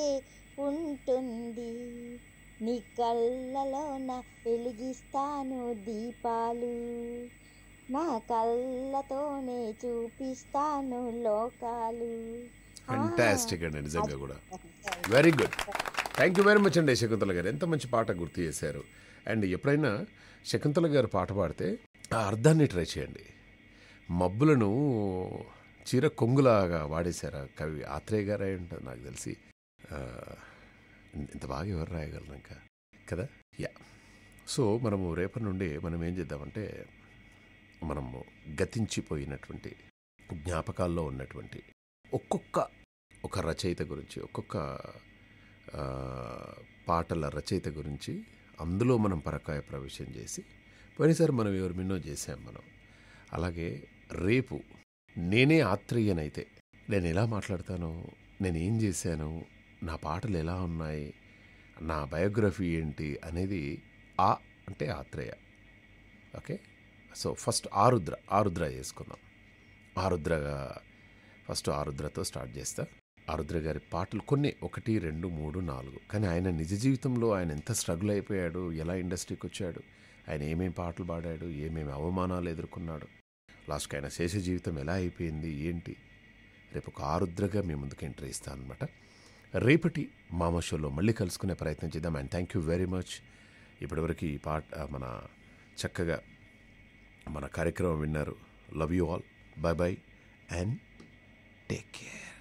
ఉంటుంది నీ కళ్ళలోన వెలిగిస్తాను దీపాలు నా కళ్ళతోనే చూపిస్తాను లోకాలు ఫంటాస్టిక్ అండి నిజంగా కూడా very good thank you very much అండి శకుంతల గారు ఎంత మంచి పాట గుర్తు చేశారు అండ్ ఎప్పుడైనా శకుంతల గారు పాట పాడితే ఆ అర్థాన్ని ట్రై చేయండి మబ్బులను చీర కొంగులాగా వాడేశారు ఆ కవి ఆత్రేయ గారు అయి ఉంటుంది నాకు తెలిసి ఆ, ఇంత బాగా ఎవరు రాయగలరు ఇంకా కదా యా సో మనము రేపటి నుండి మనం ఏం చేద్దామంటే మనము గతించిపోయినటువంటి జ్ఞాపకాల్లో ఉన్నటువంటి ఒక్కొక్క ఒక రచయిత గురించి ఒక్కొక్క ఆ, పాటల రచయిత గురించి అందులో మనం పరకాయ ప్రవేశం చేసి పోయినసారి మనం ఎవరు మిన్నో చేసాం మనం అలాగే రేపు నేనే ఆత్రేయనైతే నేను ఎలా మాట్లాడతాను నేను ఏం చేశాను నా పాటలు ఎలా ఉన్నాయి నా బయోగ్రఫీ ఏంటి అనేది ఆ అంటే Atreya okay so first Arudra Arudra చేసుకుందాం ఆరుద్రగా ఫస్ట్ ఆరుద్రతో స్టార్ట్ చేస్తా ఆరుద్ర గారి పాటలు కొన్ని ఒకటి రెండు మూడు నాలుగు కానీ ఆయన నిజ జీవితంలో ఆయన ఎంత స్ట్రగుల్ అయిపోయాడు ఎలా ఇండస్ట్రీకి వచ్చాడు ఆయన ఏమేమి పాటలు పాడాడు ఏమేమి అవమానాలు ఎదుర్కొన్నాడు లాస్ట్కి ఆయన శేష జీవితం ఎలా అయిపోయింది ఏంటి రేపు ఒక ఆరుద్రగా మీ ముందుకు ఎంట్రీ ఇస్తాను అనమాట రేపటి మామ షోలో మళ్ళీ కలుసుకునే ప్రయత్నం చేద్దాం and thank you very much ఇప్పటివరకు ఈ పాట మన చక్కగా మన కార్యక్రమం విన్నారు love you all bye bye and take care